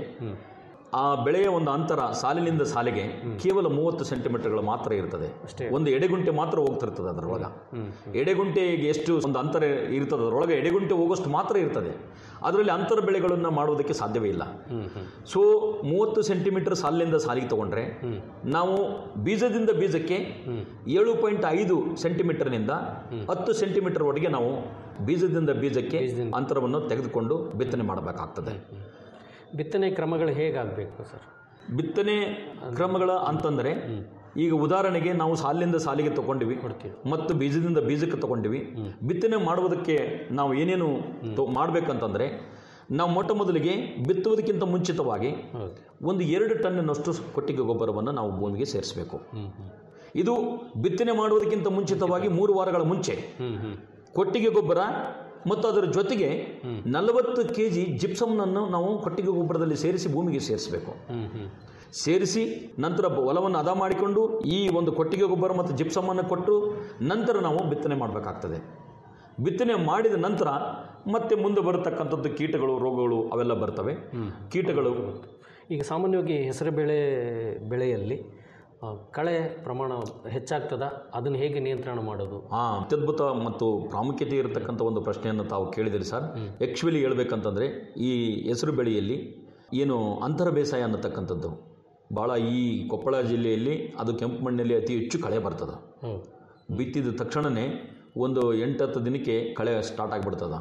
ಆ ಬೆಳೆಯ ಒಂದು ಅಂತರ ಸಾಲಿನಿಂದ ಸಾಲಿಗೆ ಕೇವಲ ಮೂವತ್ತು ಸೆಂಟಿಮೀಟರ್ಗಳು ಮಾತ್ರ ಇರ್ತದೆ ಒಂದು ಎಡೆಗುಂಟೆ ಮಾತ್ರ ಹೋಗ್ತಿರ್ತದೆ ಅದರೊಳಗೆ ಎಡೆಗುಂಟೆಗೆ ಎಷ್ಟು ಒಂದು ಅಂತರ ಇರ್ತದೆ ಅದರೊಳಗೆ ಎಡೆಗುಂಟೆ ಹೋಗೋಷ್ಟು ಮಾತ್ರ ಇರ್ತದೆ ಅದರಲ್ಲಿ ಅಂತರ ಬೆಳೆಗಳನ್ನು ಮಾಡೋದಕ್ಕೆ ಸಾಧ್ಯವೇ ಇಲ್ಲ ಸೊ ಮೂವತ್ತು ಸೆಂಟಿಮೀಟರ್ ಸಾಲಿನಿಂದ ಸಾಲಿಗೆ ತಗೊಂಡ್ರೆ ನಾವು ಬೀಜದಿಂದ ಬೀಜಕ್ಕೆ ಏಳು ಪಾಯಿಂಟ್ ಐದು ಸೆಂಟಿಮೀಟರ್ನಿಂದ ಹತ್ತು ಸೆಂಟಿಮೀಟರ್ವರೆಗೆ ನಾವು ಬೀಜದಿಂದ ಬೀಜಕ್ಕೆ ಅಂತರವನ್ನು ತೆಗೆದುಕೊಂಡು ಬಿತ್ತನೆ ಮಾಡಬೇಕಾಗ್ತದೆ ಬಿತ್ತನೆ ಕ್ರಮಗಳು ಹೇಗಾಗಬೇಕು ಸರ್ ಬಿತ್ತನೆ ಕ್ರಮಗಳ ಅಂತಂದರೆ ಈಗ ಉದಾಹರಣೆಗೆ ನಾವು ಸಾಲಿನಿಂದ ಸಾಲಿಗೆ ತಗೊಂಡಿವಿ ಮತ್ತು ಬೀಜದಿಂದ ಬೀಜಕ್ಕೆ ತಗೊಂಡಿವಿ ಬಿತ್ತನೆ ಮಾಡುವುದಕ್ಕೆ ನಾವು ಏನೇನು ಮಾಡಬೇಕಂತಂದರೆ ನಾವು ಮೊಟ್ಟ ಮೊದಲಿಗೆ ಬಿತ್ತುವುದಕ್ಕಿಂತ ಮುಂಚಿತವಾಗಿ ಒಂದು ಎರಡು ಟನ್ನಷ್ಟು ಕೊಟ್ಟಿಗೆ ಗೊಬ್ಬರವನ್ನು ನಾವು ಭೂಮಿಗೆ ಸೇರಿಸಬೇಕು ಇದು ಬಿತ್ತನೆ ಮಾಡುವುದಕ್ಕಿಂತ ಮುಂಚಿತವಾಗಿ ಮೂರು ವಾರಗಳ ಮುಂಚೆ ಕೊಟ್ಟಿಗೆ ಗೊಬ್ಬರ ಮತ್ತು ಅದರ ಜೊತೆಗೆ ನಲವತ್ತು ಕೆ ಜಿ ಜಿಪ್ಸಮ್ನನ್ನು ನಾವು ಕೊಟ್ಟಿಗೆ ಗೊಬ್ಬರದಲ್ಲಿ ಸೇರಿಸಿ ಭೂಮಿಗೆ ಸೇರಿಸಬೇಕು ಸೇರಿಸಿ ನಂತರ ಬ- ಹೊಲವನ್ನು ಹದ ಮಾಡಿಕೊಂಡು ಈ ಒಂದು ಕೊಟ್ಟಿಗೆ ಗೊಬ್ಬರ ಮತ್ತು ಜಿಪ್ಸಮನ್ನು ಕೊಟ್ಟು ನಂತರ ನಾವು ಬಿತ್ತನೆ ಮಾಡಬೇಕಾಗ್ತದೆ ಬಿತ್ತನೆ ಮಾಡಿದ ನಂತರ ಮತ್ತೆ ಮುಂದೆ ಬರತಕ್ಕಂಥದ್ದು ಕೀಟಗಳು ರೋಗಗಳು ಅವೆಲ್ಲ ಬರ್ತವೆ ಕೀಟಗಳು ಈಗ ಸಾಮಾನ್ಯವಾಗಿ ಹೆಸರು ಬೆಳೆ ಬೆಳೆಯಲ್ಲಿ ಆ, ಕಳೆ ಪ್ರಮಾಣ ಹೆಚ್ಚಾಗ್ತದ ಅದನ್ನು ಹೇಗೆ ನಿಯಂತ್ರಣ ಮಾಡೋದು ಹಾಂ ಅತ್ಯದ್ಭುತ ಮತ್ತು ಪ್ರಾಮುಖ್ಯತೆ ಇರತಕ್ಕಂಥ ಒಂದು ಪ್ರಶ್ನೆಯನ್ನು ತಾವು ಕೇಳಿದಿರಿ ಸರ್ ಆ್ಯಕ್ಚುಲಿ ಹೇಳ್ಬೇಕಂತಂದರೆ ಈ ಹೆಸರು ಬೆಳೆಯಲ್ಲಿ ಏನು ಅಂತರ ಬೇಸಾಯ ಅನ್ನತಕ್ಕಂಥದ್ದು ಭಾಳ ಈ ಕೊಪ್ಪಳ ಜಿಲ್ಲೆಯಲ್ಲಿ ಅದು ಕೆಂಪು ಮಣ್ಣಲ್ಲಿ ಅತಿ ಹೆಚ್ಚು ಕಳೆ ಬರ್ತದೆ ಬಿತ್ತಿದ ತಕ್ಷಣವೇ ಒಂದು ಎಂಟತ್ತು ದಿನಕ್ಕೆ ಕಳೆ ಸ್ಟಾರ್ಟ್ ಆಗಿಬಿಡ್ತದ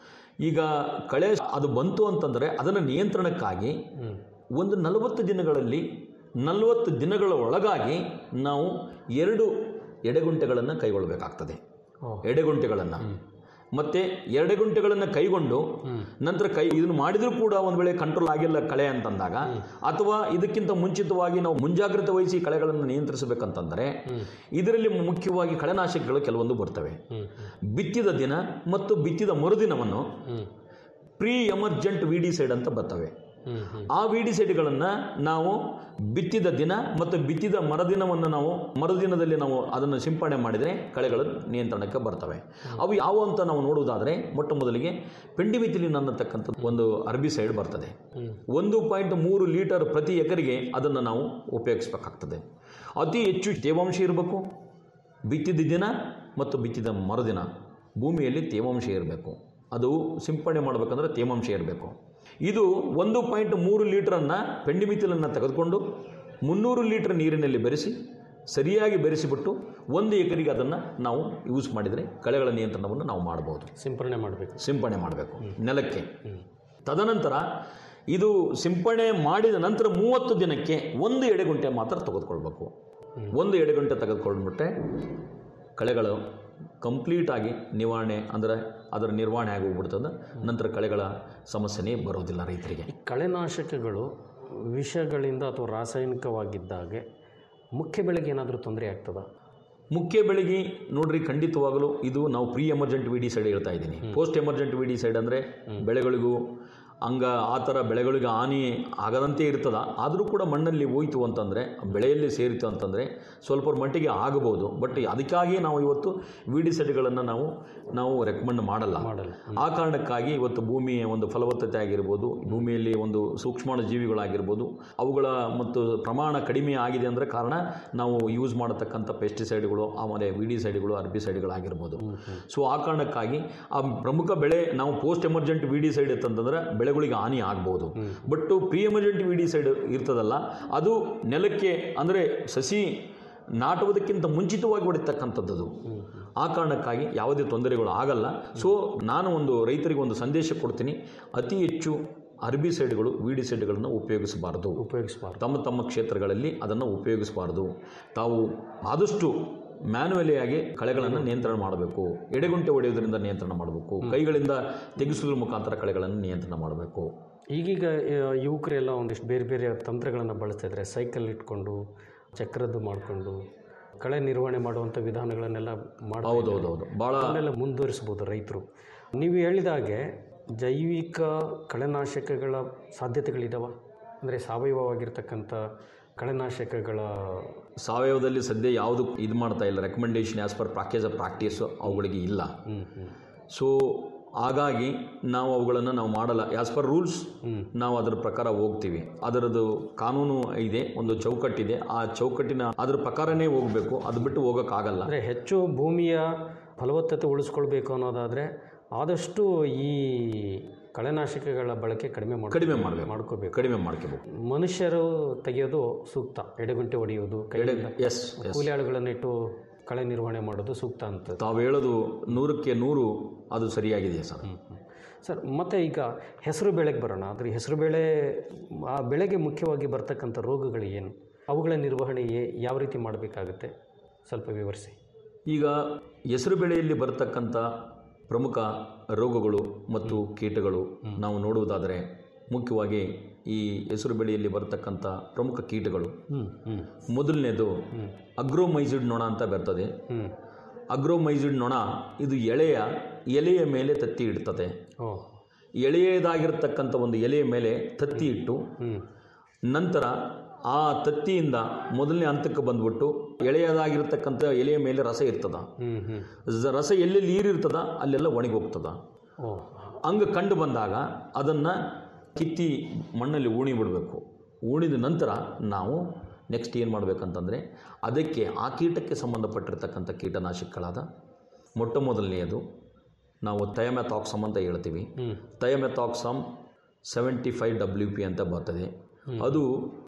ಈಗ ಕಳೆ ಅದು ಬಂತು ಅಂತಂದರೆ ಅದನ್ನು ನಿಯಂತ್ರಣಕ್ಕಾಗಿ ಒಂದು ನಲವತ್ತು ದಿನಗಳಲ್ಲಿ ನಲವತ್ತು ದಿನಗಳ ಒಳಗಾಗಿ ನಾವು ಎರಡು ಎಡೆಗುಂಟೆಗಳನ್ನು ಕೈಗೊಳ್ಳಬೇಕಾಗ್ತದೆ ಎಡೆಗುಂಟೆಗಳನ್ನು ಮತ್ತು ಎಡೆಗುಂಟೆಗಳನ್ನು ಕೈಗೊಂಡು ನಂತರ ಕೈ ಇದನ್ನು ಮಾಡಿದರೂ ಕೂಡ ಒಂದು ವೇಳೆ ಕಂಟ್ರೋಲ್ ಆಗಿಲ್ಲ ಕಳೆ ಅಂತಂದಾಗ ಅಥವಾ ಇದಕ್ಕಿಂತ ಮುಂಚಿತವಾಗಿ ನಾವು ಮುಂಜಾಗ್ರತೆ ವಹಿಸಿ ಕಳೆಗಳನ್ನು ನಿಯಂತ್ರಿಸಬೇಕಂತಂದರೆ ಇದರಲ್ಲಿ ಮುಖ್ಯವಾಗಿ ಕಳೆನಾಶಕಗಳು ಕೆಲವೊಂದು ಬರ್ತವೆ ಬಿತ್ತಿದ ದಿನ ಮತ್ತು ಬಿತ್ತಿದ ಮರುದಿನವನ್ನು ಪ್ರೀ ಎಮರ್ಜೆಂಟ್ ವಿಡಿಸೈಡ್ ಅಂತ ಬರ್ತವೆ ಆ ವಿಡಿಸೈಡ್ಗಳನ್ನು ನಾವು ಬಿತ್ತಿದ ದಿನ ಮತ್ತು ಬಿತ್ತಿದ ಮರುದಿನವನ್ನು ನಾವು ಮರುದಿನದಲ್ಲಿ ನಾವು ಅದನ್ನು ಸಿಂಪಡಣೆ ಮಾಡಿದರೆ ಕಳೆಗಳು ನಿಯಂತ್ರಣಕ್ಕೆ ಬರ್ತವೆ ಅವು ಯಾವ ಅಂತ ನಾವು ನೋಡುವುದಾದರೆ ಮೊಟ್ಟ ಮೊದಲಿಗೆ ಪೆಂಡಿಮಿಥಿಲಿನ್ ಅನ್ನತಕ್ಕಂಥ ಒಂದು ಅರ್ಬಿಸೈಡ್ ಬರ್ತದೆ ಒಂದು ಪಾಯಿಂಟ್ ಮೂರು ಲೀಟರ್ ಪ್ರತಿ ಎಕರೆಗೆ ಅದನ್ನು ನಾವು ಉಪಯೋಗಿಸಬೇಕಾಗ್ತದೆ ಅತಿ ಹೆಚ್ಚು ತೇವಾಂಶ ಇರಬೇಕು ಬಿತ್ತಿದ ದಿನ ಮತ್ತು ಬಿತ್ತಿದ ಮರುದಿನ ಭೂಮಿಯಲ್ಲಿ ತೇವಾಂಶ ಇರಬೇಕು ಅದು ಸಿಂಪಡಣೆ ಮಾಡಬೇಕಂದ್ರೆ ತೇವಾಂಶ ಇರಬೇಕು ಇದು ಒಂದು ಪಾಯಿಂಟ್ ಮೂರು ಲೀಟ್ರನ್ನು ಪೆಂಡಿಮಿತಿಲನ್ನು ತೆಗೆದುಕೊಂಡು ಮುನ್ನೂರು ಲೀಟ್ರ್ ನೀರಿನಲ್ಲಿ ಬೆರೆಸಿ ಸರಿಯಾಗಿ ಬೆರೆಸಿಬಿಟ್ಟು ಒಂದು ಎಕರೆಗೆ ಅದನ್ನು ನಾವು ಯೂಸ್ ಮಾಡಿದರೆ ಕಳೆಗಳ ನಿಯಂತ್ರಣವನ್ನು ನಾವು ಮಾಡ್ಬೋದು ಸಿಂಪರಣೆ ಮಾಡಬೇಕು ಸಿಂಪಡಣೆ ಮಾಡಬೇಕು ನೆಲಕ್ಕೆ ತದನಂತರ ಇದು ಸಿಂಪಡಣೆ ಮಾಡಿದ ನಂತರ ಮೂವತ್ತು ದಿನಕ್ಕೆ ಒಂದು ಎಡೆಗುಂಟೆ ಮಾತ್ರ ತೆಗೆದುಕೊಳ್ಬೇಕು ಒಂದು ಎಡೆಗುಂಟೆ ತೆಗೆದುಕೊಂಡ್ಬಿಟ್ರೆ ಕಳೆಗಳು ಕಂಪ್ಲೀಟಾಗಿ ನಿವಾರಣೆ ಅಂದರೆ ಅದರ ನಿರ್ವಹಣೆ ಆಗಿ ಹೋಗ್ಬಿಡ್ತದೆ ನಂತರ ಕಳೆಗಳ ಸಮಸ್ಯೆನೇ ಬರೋದಿಲ್ಲ ರೈತರಿಗೆ ಈ ಕಳೆನಾಶಕಗಳು ವಿಷಗಳಿಂದ ಅಥವಾ ರಾಸಾಯನಿಕವಾಗಿದ್ದಾಗೆ ಮುಖ್ಯ ಬೆಳೆಗೆ ಏನಾದರೂ ತೊಂದರೆ ಆಗ್ತದಾ ಮುಖ್ಯ ಬೆಳೆಗೆ ನೋಡ್ರಿ ಖಂಡಿತವಾಗಲೂ ಇದು ನಾವು ಪ್ರೀ ಎಮರ್ಜೆಂಟ್ ವಿಡಿ ಸೈಡ್ ಹೇಳ್ತಾ ಇದ್ದೀನಿ ಪೋಸ್ಟ್ ಎಮರ್ಜೆಂಟ್ ವಿಡಿ ಸೈಡ್ ಅಂದರೆ ಬೆಳೆಗಳಿಗೂ ಹಂಗ ಆ ಥರ ಬೆಳೆಗಳಿಗೆ ಹಾನಿ ಆಗದಂತೆ ಇರ್ತದ ಆದರೂ ಕೂಡ ಮಣ್ಣಲ್ಲಿ ಹೋಯ್ತು ಅಂತಂದರೆ ಬೆಳೆಯಲ್ಲಿ ಸೇರಿತು ಅಂತಂದರೆ ಸ್ವಲ್ಪ ಮಟ್ಟಿಗೆ ಆಗಬಹುದು ಬಟ್ ಅದಕ್ಕಾಗಿ ನಾವು ಇವತ್ತು ವಿಡಿಸೈಡ್ಗಳನ್ನು ನಾವು ನಾವು ರೆಕಮೆಂಡ್ ಮಾಡಲ್ಲ ಆ ಕಾರಣಕ್ಕಾಗಿ ಇವತ್ತು ಭೂಮಿಯ ಒಂದು ಫಲವತ್ತತೆ ಆಗಿರ್ಬೋದು ಭೂಮಿಯಲ್ಲಿ ಒಂದು ಸೂಕ್ಷ್ಮಾಣು ಜೀವಿಗಳಾಗಿರ್ಬೋದು ಅವುಗಳ ಮತ್ತು ಪ್ರಮಾಣ ಕಡಿಮೆ ಆಗಿದೆ ಅಂದರೆ ಕಾರಣ ನಾವು ಯೂಸ್ ಮಾಡತಕ್ಕಂಥ ಪೆಸ್ಟಿಸೈಡ್ಗಳು ಆಮೇಲೆ ವಿಡಿಸೈಡ್ಗಳು ಅರ್ಬಿಸೈಡ್ಗಳಾಗಿರ್ಬೋದು ಸೊ ಆ ಕಾರಣಕ್ಕಾಗಿ ಆ ಪ್ರಮುಖ ಬೆಳೆ ನಾವು ಪೋಸ್ಟ್ ಎಮರ್ಜೆಂಟ್ ವಿಡಿಸೈಡ್ ಅಂತಂದ್ರೆ ಬೆಳೆಗಳಿಗೆ ಹಾನಿ ಆಗ್ಬೋದು ಬಟ್ ಪ್ರೀ ಎಮರ್ಜೆಂಟ್ ವಿಡಿಸೈಡ್ ಇರ್ತದಲ್ಲ ಅದು ನೆಲಕ್ಕೆ ಅಂದರೆ ಸಸಿ ನಾಟುವುದಕ್ಕಿಂತ ಮುಂಚಿತವಾಗಿ ಹೊಡಿತಕ್ಕಂಥದ್ದು ಅದು. ಆ ಕಾರಣಕ್ಕಾಗಿ ಯಾವುದೇ ತೊಂದರೆಗಳು ಆಗಲ್ಲ ಸೊ ನಾನು ಒಂದು ರೈತರಿಗೆ ಒಂದು ಸಂದೇಶ ಕೊಡ್ತೀನಿ ಅತಿ ಹೆಚ್ಚು ಅರ್ಬಿಸೈಡ್ಗಳು ವಿಡಿಸೈಡ್ಗಳನ್ನು ಉಪಯೋಗಿಸಬಾರದು ಉಪಯೋಗಿಸಬಾರ್ದು ತಮ್ಮ ತಮ್ಮ ಕ್ಷೇತ್ರಗಳಲ್ಲಿ ಅದನ್ನು ಉಪಯೋಗಿಸಬಾರದು ತಾವು ಆದಷ್ಟು ಮ್ಯಾನುವಲಿ ಆಗಿ ಕಳೆಗಳನ್ನು ನಿಯಂತ್ರಣ ಮಾಡಬೇಕು ಎಡೆಗುಂಟೆ ಹೊಡೆಯೋದ್ರಿಂದ ನಿಯಂತ್ರಣ ಮಾಡಬೇಕು ಕೈಗಳಿಂದ ತೆಗೆಸುವುದ್ರ ಮುಖಾಂತರ ಕಳೆಗಳನ್ನು ನಿಯಂತ್ರಣ ಮಾಡಬೇಕು ಈಗೀಗ ಆ, ಯುವಕರೆಲ್ಲ ಒಂದಿಷ್ಟು ಬೇರೆ ಬೇರೆ ತಂತ್ರಗಳನ್ನು ಬಳಸ್ತಾ ಇದ್ದಾರೆ ಸೈಕಲ್ ಇಟ್ಕೊಂಡು ಚಕ್ರದ್ದು ಮಾಡಿಕೊಂಡು ಕಳೆ ನಿರ್ವಹಣೆ ಮಾಡುವಂಥ ವಿಧಾನಗಳನ್ನೆಲ್ಲ ಮಾಡ್ತಾ ಹೌದೌದೌದು. ಭಾಳ- ಅದನ್ನೆಲ್ಲ ಮುಂದುವರಿಸ್ಬೋದು ರೈತರು ನೀವು ಹೇಳಿದ ಹಾಗೆ ಜೈವಿಕ ಕಳೆನಾಶಕಗಳ ಸಾಧ್ಯತೆಗಳಿದಾವ ಅಂದರೆ ಸಾವಯವವಾಗಿರ್ತಕ್ಕಂಥ ಕಳೆನಾಶಕಗಳ ಸಾವಯವದಲ್ಲಿ ಸದ್ಯ ಯಾವುದು ಇದು ಮಾಡ್ತಾ ಇಲ್ಲ recommendation as per practice of practice ಅವುಗಳಿಗೆ ಇಲ್ಲ ಸೊ ಹಾಗಾಗಿ ನಾವು ಅವುಗಳನ್ನು ನಾವು ಮಾಡಲ್ಲ ಆ್ಯಸ್ ಪರ್ ರೂಲ್ಸ್ ನಾವು ಅದರ ಪ್ರಕಾರ ಹೋಗ್ತೀವಿ ಅದರದ್ದು ಕಾನೂನು ಇದೆ ಒಂದು ಚೌಕಟ್ಟಿದೆ ಆ ಚೌಕಟ್ಟಿನ ಅದ್ರ ಪ್ರಕಾರನೇ ಹೋಗಬೇಕು ಅದು ಬಿಟ್ಟು ಹೋಗೋಕ್ಕಾಗಲ್ಲ ಅಂದರೆ ಹೆಚ್ಚು ಭೂಮಿಯ ಫಲವತ್ತತೆ ಉಳಿಸ್ಕೊಳ್ಬೇಕು ಅನ್ನೋದಾದರೆ ಆದಷ್ಟು ಈ ಕಳೆನಾಶಕಗಳ ಬಳಕೆ ಕಡಿಮೆ ಮಾಡಿ ಕಡಿಮೆ ಮಾಡಬೇಕು ಮಾಡ್ಕೋಬೇಕು ಕಡಿಮೆ ಮಾಡ್ಕೋಬೇಕು ಮನುಷ್ಯರು ತೆಗೆಯೋದು ಸೂಕ್ತ ಎಡೆಗುಂಟೆ ಹೊಡೆಯೋದು ಕೈಯಿಂದ ಎಸ್ ಕೂಲಿ ಆಳುಗಳನ್ನಿಟ್ಟು ಕಳೆ ನಿರ್ವಹಣೆ ಮಾಡೋದು ಸೂಕ್ತ ಅಂತ ತಾವು ಹೇಳೋದು ನೂರಕ್ಕೆ ನೂರು ಅದು ಸರಿಯಾಗಿದೆ ಸರ್ ಸರ್ ಮತ್ತು ಈಗ ಹೆಸರು ಬೆಳೆಗೆ ಬರೋಣ ಆದರೆ ಹೆಸರು ಬೆಳೆ ಆ ಬೆಳೆಗೆ ಮುಖ್ಯವಾಗಿ ಬರ್ತಕ್ಕಂಥ ರೋಗಗಳು ಏನು ಅವುಗಳ ನಿರ್ವಹಣೆ ಏ- ಯಾವ ರೀತಿ ಮಾಡಬೇಕಾಗುತ್ತೆ ಸ್ವಲ್ಪ ವಿವರಿಸಿ ಈಗ ಹೆಸರು ಬೆಳೆಯಲ್ಲಿ ಬರತಕ್ಕಂಥ ಪ್ರಮುಖ ರೋಗಗಳು ಮತ್ತು ಕೀಟಗಳು ನಾವು ನೋಡುವುದಾದರೆ ಮುಖ್ಯವಾಗಿ ಈ ಹೆಸರು ಬೆಳೆಯಲ್ಲಿ ಬರತಕ್ಕಂಥ ಪ್ರಮುಖ ಕೀಟಗಳು ಮೊದಲನೇದು ಅಗ್ರೋಮೈಸಿಡ್ ನೊಣ ಅಂತ ಬರ್ತದೆ ಅಗ್ರೋಮೈಸಿಡ್ ನೊಣ ಇದು ಎಳೆಯ ಎಲೆಯ ಮೇಲೆ ತತ್ತಿ ಇಡ್ತದೆ ಎಳೆಯದಾಗಿರ್ತಕ್ಕಂಥ ಒಂದು ಎಲೆಯ ಮೇಲೆ ತತ್ತಿ ಇಟ್ಟು ನಂತರ ಆ ತತ್ತಿಯಿಂದ ಮೊದಲನೇ ಹಂತಕ್ಕೆ ಬಂದ್ಬಿಟ್ಟು ಎಳೆಯದಾಗಿರ್ತಕ್ಕಂಥ ಎಲೆಯ ಮೇಲೆ ರಸ ಇರ್ತದ ಝ- ರಸ ಎಲ್ಲೆಲ್ಲಿ ನೀರಿರ್ತದ ಅಲ್ಲೆಲ್ಲ ಒಣಗಿ ಹೋಗ್ತದ ಹಂಗೆ ಕಂಡು ಬಂದಾಗ ಅದನ್ನು ಕಿತ್ತಿ ಮಣ್ಣಲ್ಲಿ ಉಣಿ ಬಿಡಬೇಕು ಉಣಿದ ನಂತರ ನಾವು ನೆಕ್ಸ್ಟ್ ಏನು ಮಾಡಬೇಕಂತಂದರೆ ಅದಕ್ಕೆ ಆ ಕೀಟಕ್ಕೆ ಸಂಬಂಧಪಟ್ಟಿರ್ತಕ್ಕಂಥ ಕೀಟನಾಶಕಗಳಾದ ಮೊಟ್ಟ ಮೊದಲನೆಯದು ನಾವು ಥಯಮೆಥಾಕ್ಸಮ್ ಅಂತ ಹೇಳ್ತೀವಿ thiamethoxam seventy five W P ಅಂತ ಬರ್ತದೆ ಅದು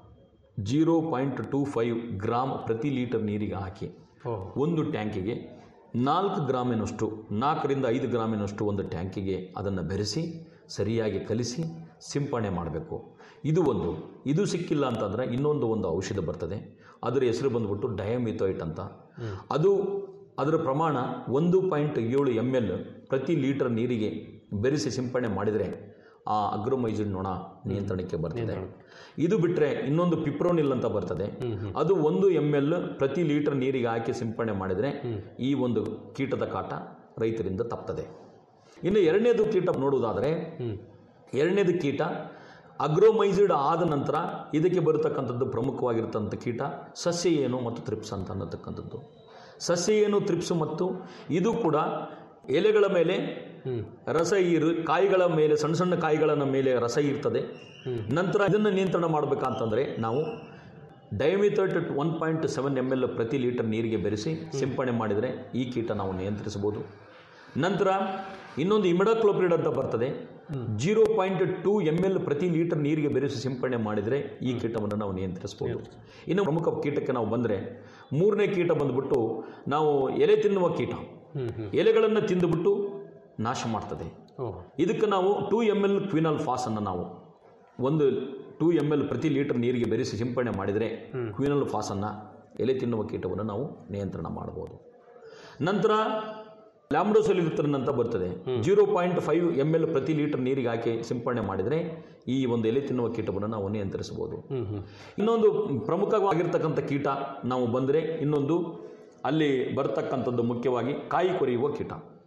zero point two five gram ಪ್ರತಿ ಲೀಟರ್ ನೀರಿಗೆ ಹಾಕಿ ಒಂದು ಟ್ಯಾಂಕಿಗೆ ನಾಲ್ಕು ಗ್ರಾಮಿನಷ್ಟು ನಾಲ್ಕರಿಂದ ಐದು ಗ್ರಾಮಿನಷ್ಟು ಒಂದು ಟ್ಯಾಂಕಿಗೆ ಅದನ್ನು ಬೆರೆಸಿ ಸರಿಯಾಗಿ ಕಲಿಸಿ ಸಿಂಪಡಣೆ ಮಾಡಬೇಕು ಇದು ಒಂದು ಇದು ಸಿಕ್ಕಿಲ್ಲ ಅಂತಂದರೆ ಇನ್ನೊಂದು ಒಂದು ಔಷಧ ಬರ್ತದೆ ಅದರ ಹೆಸರು ಬಂದ್ಬಿಟ್ಟು ಡಯಮಿಥೋಯಿಟ್ ಅಂತ ಅದು ಅದರ ಪ್ರಮಾಣ ಒಂದು ಪಾಯಿಂಟ್ ಏಳು ಎಮ್ ಎಲ್ ಪ್ರತಿ ಲೀಟರ್ ನೀರಿಗೆ ಬೆರೆಸಿ ಸಿಂಪಡಣೆ ಮಾಡಿದರೆ ಆ ಅಗ್ರೋಮೈಸಿಡ್ ನೊಣ ನಿಯಂತ್ರಣಕ್ಕೆ ಬರ್ತದೆ ಇದು ಬಿಟ್ಟರೆ ಇನ್ನೊಂದು ಪಿಪ್ರೋನಿಲ್ ಅಂತ ಬರ್ತದೆ ಅದು ಒಂದು ಎಮ್ ಎಲ್ ಪ್ರತಿ ಲೀಟರ್ ನೀರಿಗೆ ಹಾಕಿ ಸಿಂಪಡಣೆ ಮಾಡಿದರೆ ಈ ಒಂದು ಕೀಟದ ಕಾಟ ರೈತರಿಂದ ತಪ್ತದೆ ಇನ್ನು ಎರಡನೇದು ಕೀಟ ನೋಡುವುದಾದರೆ ಎರಡನೇದು ಕೀಟ ಅಗ್ರೋಮೈಸಿಡ್ ಆದ ನಂತರ ಇದಕ್ಕೆ ಬರತಕ್ಕಂಥದ್ದು ಪ್ರಮುಖವಾಗಿರ್ತಕ್ಕಂಥ ಕೀಟ ಸಸ್ಯ ಏನು ಮತ್ತು ತ್ರಿಪ್ಸ್ ಅಂತ ಅನ್ನತಕ್ಕಂಥದ್ದು ಸಸ್ಯ ಏನು ತ್ರಿಪ್ಸ್ ಮತ್ತು ಇದು ಕೂಡ ಎಲೆಗಳ ಮೇಲೆ ರಸ ಇರು ಕಾಯಿಗಳ ಮೇಲೆ ಸಣ್ಣ ಸಣ್ಣ ಕಾಯಿಗಳ ಮೇಲೆ ರಸ ಇರ್ತದೆ ನಂತರ ಇದನ್ನು ನಿಯಂತ್ರಣ ಮಾಡಬೇಕಂತಂದರೆ ನಾವು dimethoate one point seven M L ಪ್ರತಿ ಲೀಟರ್ ನೀರಿಗೆ ಬೆರೆಸಿ ಸಿಂಪಡಣೆ ಮಾಡಿದರೆ ಈ ಕೀಟ ನಾವು ನಿಯಂತ್ರಿಸಬಹುದು ನಂತರ ಇನ್ನೊಂದು ಇಮಿಡಾಕ್ಲೋಪ್ರಿಡ್ ಅಂತ ಬರ್ತದೆ zero point two M L ಪ್ರತಿ ಲೀಟರ್ ನೀರಿಗೆ ಬೆರೆಸಿ ಸಿಂಪಡಣೆ ಮಾಡಿದರೆ ಈ ಕೀಟವನ್ನು ನಾವು ನಿಯಂತ್ರಿಸ್ಬೋದು ಇನ್ನು ಪ್ರಮುಖ ಕೀಟಕ್ಕೆ ನಾವು ಬಂದರೆ ಮೂರನೇ ಕೀಟ ಬಂದ್ಬಿಟ್ಟು ನಾವು ಎಲೆ ತಿನ್ನುವ ಕೀಟ ಎಲೆಗಳನ್ನು ತಿಂದುಬಿಟ್ಟು ನಾಶ ಮಾಡ್ತದೆ ಇದಕ್ಕೆ ನಾವು ಟೂ ಎಮ್ ಎಲ್ ಕ್ವಿನಲ್ ಫಾಸನ್ನು ನಾವು ಒಂದು ಟೂ ಎಮ್ ಎಲ್ ಪ್ರತಿ ಲೀಟರ್ ನೀರಿಗೆ ಬೆರೆಸಿ ಸಿಂಪಡಣೆ ಮಾಡಿದರೆ ಕ್ವಿನಲ್ ಫಾಸನ್ನು ಎಲೆ ತಿನ್ನುವ ಕೀಟವನ್ನು ನಾವು ನಿಯಂತ್ರಣ ಮಾಡ್ಬೋದು ನಂತರ ಲ್ಯಾಮ್ಡೋಸೊಲಿರಿತ್ರನ್ ಅಂತ ಬರ್ತದೆ zero point five M L ಪ್ರತಿ ಲೀಟರ್ ನೀರಿಗೆ ಹಾಕಿ ಸಿಂಪಡಣೆ ಮಾಡಿದರೆ ಈ ಒಂದು ಎಲೆ ತಿನ್ನುವ ಕೀಟವನ್ನು ನಾವು ನಿಯಂತ್ರಿಸಬಹುದು ಇನ್ನೊಂದು ಪ್ರಮುಖವಾಗಿರ್ತಕ್ಕಂಥ ಕೀಟ ನಾವು ಬಂದರೆ ಇನ್ನೊಂದು ಅಲ್ಲಿ ಬರ್ತಕ್ಕಂಥದ್ದು ಮುಖ್ಯವಾಗಿ ಕಾಯಿ ಕೊರೆಯುವ ಕೀಟ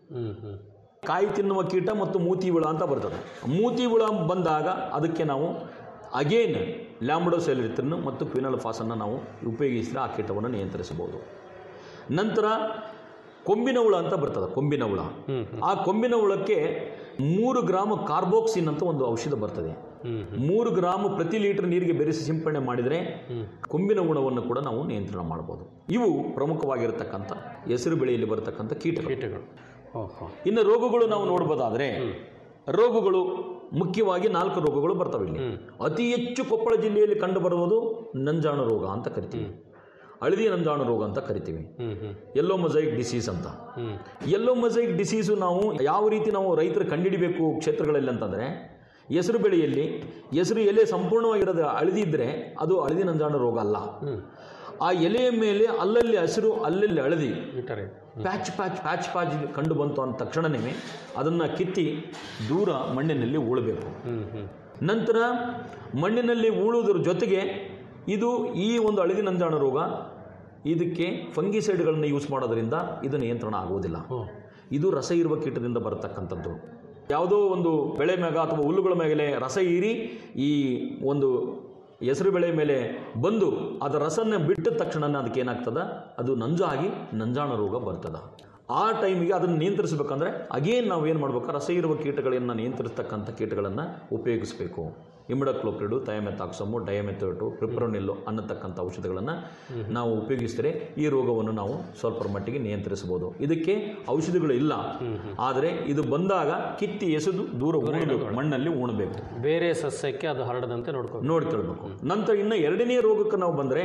ಕಾಯಿ ತಿನ್ನುವ ಕೀಟ ಮತ್ತು ಮೂತಿ ಹುಳ ಅಂತ ಬರ್ತದೆ ಮೂತಿ ಹುಳ ಬಂದಾಗ ಅದಕ್ಕೆ ನಾವು ಅಗೇನ್ ಲ್ಯಾಂಬಡೋಸೆಲಿರಿತ್ರನ್ ಮತ್ತು ಕ್ವಿನಲ್ ಫಾಸನ್ನು ನಾವು ಉಪಯೋಗಿಸಿದ್ರೆ ಆ ಕೀಟವನ್ನು ನಿಯಂತ್ರಿಸಬಹುದು ನಂತರ ಕೊಂಬಿನ ಹುಳ ಅಂತ ಬರ್ತದೆ ಕೊಂಬಿನ ಹುಳ ಆ ಕೊಂಬಿನ ಹುಳಕ್ಕೆ ಮೂರು ಗ್ರಾಮ್ ಕಾರ್ಬೋಕ್ಸಿನ್ ಅಂತ ಒಂದು ಔಷಧ ಬರ್ತದೆ ಮೂರು ಗ್ರಾಮ್ ಪ್ರತಿ ಲೀಟರ್ ನೀರಿಗೆ ಬೆರೆಸಿ ಸಿಂಪಡಣೆ ಮಾಡಿದರೆ ಕೊಂಬಿನ ಹುಳವನ್ನು ಕೂಡ ನಾವು ನಿಯಂತ್ರಣ ಮಾಡಬಹುದು ಇವು ಪ್ರಮುಖವಾಗಿರತಕ್ಕಂಥ ಹೆಸರು ಬೆಳೆಯಲ್ಲಿ ಬರತಕ್ಕಂಥ ಕೀಟಗಳು ಕೀಟಗಳು ಇನ್ನು ರೋಗಗಳು ನಾವು ನೋಡ್ಬೋದಾದ್ರೆ ರೋಗಗಳು ಮುಖ್ಯವಾಗಿ ನಾಲ್ಕು ರೋಗಗಳು ಬರ್ತವೆ ಇಲ್ಲಿ ಅತಿ ಹೆಚ್ಚು ಕೊಪ್ಪಳ ಜಿಲ್ಲೆಯಲ್ಲಿ ಕಂಡು ಬರುವುದು ನಂಜಾಣು ರೋಗ ಅಂತ ಕರಿತೀವಿ ಹಳದಿ ನಂಜಾಣು ರೋಗ ಅಂತ ಕರಿತೀವಿ ಎಲ್ಲೋ ಮೊಸೈಕ್ ಡಿಸೀಸ್ ಅಂತ ಎಲ್ಲೋ ಮೊಸೈಕ್ ಡಿಸೀಸು ನಾವು ಯಾವ ರೀತಿ ನಾವು ರೈತರು ಕಂಡುಹಿಡಿಬೇಕು ಕ್ಷೇತ್ರಗಳಲ್ಲಿ ಅಂತಂದರೆ ಹೆಸರು ಬೆಳೆಯಲ್ಲಿ ಹೆಸರು ಎಲೆ ಸಂಪೂರ್ಣವಾಗಿರೋದು ಹಳದಿದ್ರೆ ಅದು ಹಳದಿ ನಂಜಾಣು ರೋಗ ಅಲ್ಲ ಆ ಎಲೆಯ ಮೇಲೆ ಅಲ್ಲಲ್ಲಿ ಹಸಿರು ಅಲ್ಲಲ್ಲಿ ಹಳದಿ ಪ್ಯಾಚ್ ಪ್ಯಾಚ್ ಪ್ಯಾಚ್ ಪ್ಯಾಚ್ ಕಂಡು ಬಂತು ಅಂದ ತಕ್ಷಣವೇ ಅದನ್ನು ಕಿತ್ತಿ ದೂರ ಮಣ್ಣಿನಲ್ಲಿ ಉಳಬೇಕು ನಂತರ ಮಣ್ಣಿನಲ್ಲಿ ಉಳುವುದರ ಜೊತೆಗೆ ಇದು ಈ ಒಂದು ಹಳದಿ ನಂಜಾಣು ರೋಗ ಇದಕ್ಕೆ ಫಂಗಿಸೈಡ್ಗಳನ್ನ ಯೂಸ್ ಮಾಡೋದ್ರಿಂದ ಇದು ನಿಯಂತ್ರಣ ಆಗುವುದಿಲ್ಲ ಇದು ರಸ ಇರುವ ಕೀಟದಿಂದ ಬರತಕ್ಕಂಥದ್ದು ಯಾವುದೋ ಒಂದು ಬೆಳೆ ಮ್ಯಾಗ ಅಥವಾ ಹುಲ್ಲುಗಳ ಮೇಲೆ ರಸ ಹೀರಿ ಈ ಒಂದು ಹೆಸರು ಬೆಳೆ ಮೇಲೆ ಬಂದು ಅದರ ರಸನ ಬಿಟ್ಟ ತಕ್ಷಣ ಅದಕ್ಕೆ ಏನಾಗ್ತದ ಅದು ನಂಜಾಗಿ ನಂಜಾಣ ರೋಗ ಬರ್ತದ ಆ ಟೈಮಿಗೆ ಅದನ್ನು ನಿಯಂತ್ರಿಸಬೇಕಂದ್ರೆ ಅಗೇನ್ ನಾವು ಏನು ಮಾಡ್ಬೇಕು ರಸ ಇರುವ ಕೀಟಗಳನ್ನು ನಿಯಂತ್ರಿಸ್ತಕ್ಕಂಥ ಕೀಟಗಳನ್ನು ಉಪಯೋಗಿಸಬೇಕು ಇಮಿಡಕ್ಲೋಪ್ರಿಡು ಥಯಮೆಥಾಕ್ಸಮು ಡಯಮೆಥೋಟು ಪ್ರಿಪ್ರೋನಿಲ್ಲು ಅನ್ನತಕ್ಕಂಥ ಔಷಧಿಗಳನ್ನು ನಾವು ಉಪಯೋಗಿಸಿದರೆ ಈ ರೋಗವನ್ನು ನಾವು ಸ್ವಲ್ಪ ಮಟ್ಟಿಗೆ ನಿಯಂತ್ರಿಸಬಹುದು ಇದಕ್ಕೆ ಔಷಧಿಗಳು ಇಲ್ಲ ಆದರೆ ಇದು ಬಂದಾಗ ಕಿತ್ತಿ ಎಸೆದು ದೂರ ಉಣಬೇಕು ಮಣ್ಣಲ್ಲಿ ಉಣಬೇಕು ಬೇರೆ ಸಸ್ಯಕ್ಕೆ ಅದು ಹರಡದಂತೆ ನೋಡ್ಕೋ ನೋಡ್ಕೊಳ್ಬೇಕು ನಂತರ ಇನ್ನು ಎರಡನೇ ರೋಗಕ್ಕೆ ನಾವು ಬಂದರೆ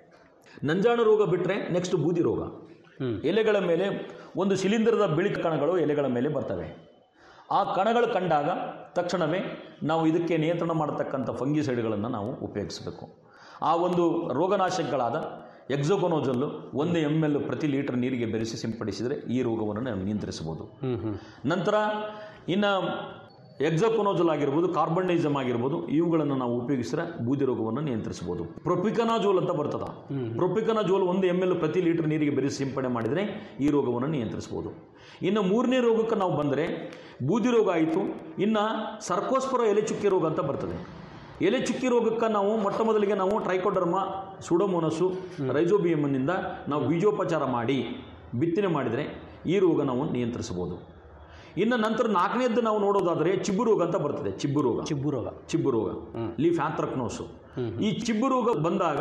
ನಂಜಾಣ ರೋಗ ಬಿಟ್ಟರೆ ನೆಕ್ಸ್ಟ್ ಬೂದಿ ರೋಗ ಎಲೆಗಳ ಮೇಲೆ ಒಂದು ಶಿಲೀಂಧ್ರದ ಬಿಳಿ ಕಣಗಳು ಎಲೆಗಳ ಮೇಲೆ ಬರ್ತವೆ ಆ ಕಣಗಳು ಕಂಡಾಗ ತಕ್ಷಣವೇ ನಾವು ಇದಕ್ಕೆ ನಿಯಂತ್ರಣ ಮಾಡತಕ್ಕಂಥ ಫಂಗಿಸೈಡ್ಗಳನ್ನು ನಾವು ಉಪಯೋಗಿಸಬೇಕು ಆ ಒಂದು ರೋಗನಾಶಕಗಳಾದ ಎಕ್ಸೋಕೊನೋಜಲ್ಲು ಒಂದು ಎಮ್ ಎಲ್ ಪ್ರತಿ ಲೀಟರ್ ನೀರಿಗೆ ಬೆರೆಸಿ ಸಿಂಪಡಿಸಿದರೆ ಈ ರೋಗವನ್ನು ನಾವು ನಿಯಂತ್ರಿಸಬಹುದು ನಂತರ ಇನ್ನು ಎಕ್ಸೋಕೊನೋಜಲ್ ಆಗಿರ್ಬೋದು ಕಾರ್ಬನ್ಡೈಸಮ್ ಆಗಿರ್ಬೋದು ಇವುಗಳನ್ನು ನಾವು ಉಪಯೋಗಿಸಿದ್ರೆ ಬೂದಿ ರೋಗವನ್ನು ನಿಯಂತ್ರಿಸಬಹುದು ಪ್ರೊಪಿಕನಾಜೋಲ್ ಅಂತ ಬರ್ತದ ಪ್ರೊಪಿಕನಾಜೋಲ್ ಒಂದು ಎಮ್ ಎಲ್ ಪ್ರತಿ ಲೀಟರ್ ನೀರಿಗೆ ಬೆರೆಸಿ ಸಿಂಪಡಣೆ ಮಾಡಿದರೆ ಈ ರೋಗವನ್ನು ನಿಯಂತ್ರಿಸಬಹುದು ಇನ್ನು ಮೂರನೇ ರೋಗಕ್ಕೆ ನಾವು ಬಂದರೆ ಬೂದಿ ರೋಗ ಆಯಿತು ಇನ್ನು ಸರ್ಕೋಸ್ಪರ ಎಲೆ ಚುಕ್ಕೆ ರೋಗ ಅಂತ ಬರ್ತದೆ ಎಲೆ ಚುಕ್ಕಿ ರೋಗಕ್ಕೆ ನಾವು ಮೊಟ್ಟ ಮೊದಲಿಗೆ ನಾವು ಟ್ರೈಕೋಡರ್ಮ ಸುಡೋಮೋನಸ್ಸು ರೈಜೋಬಿಯಮ್ನಿಂದ ನಾವು ಬೀಜೋಪಚಾರ ಮಾಡಿ ಬಿತ್ತನೆ ಮಾಡಿದರೆ ಈ ರೋಗ ನಾವು ನಿಯಂತ್ರಿಸಬಹುದು ಇನ್ನು ನಂತರ ನಾಲ್ಕನೇದ್ದು ನಾವು ನೋಡೋದಾದರೆ ಚಿಬ್ಬು ರೋಗ ಅಂತ ಬರ್ತದೆ ಚಿಬ್ಬು ರೋಗ ಚಿಬ್ಬು ರೋಗ ಚಿಬ್ಬು ರೋಗ ಲೀಫ್ ಆಂಥ್ರಕ್ನೋಸು ಈ ಚಿಬ್ಬು ರೋಗ ಬಂದಾಗ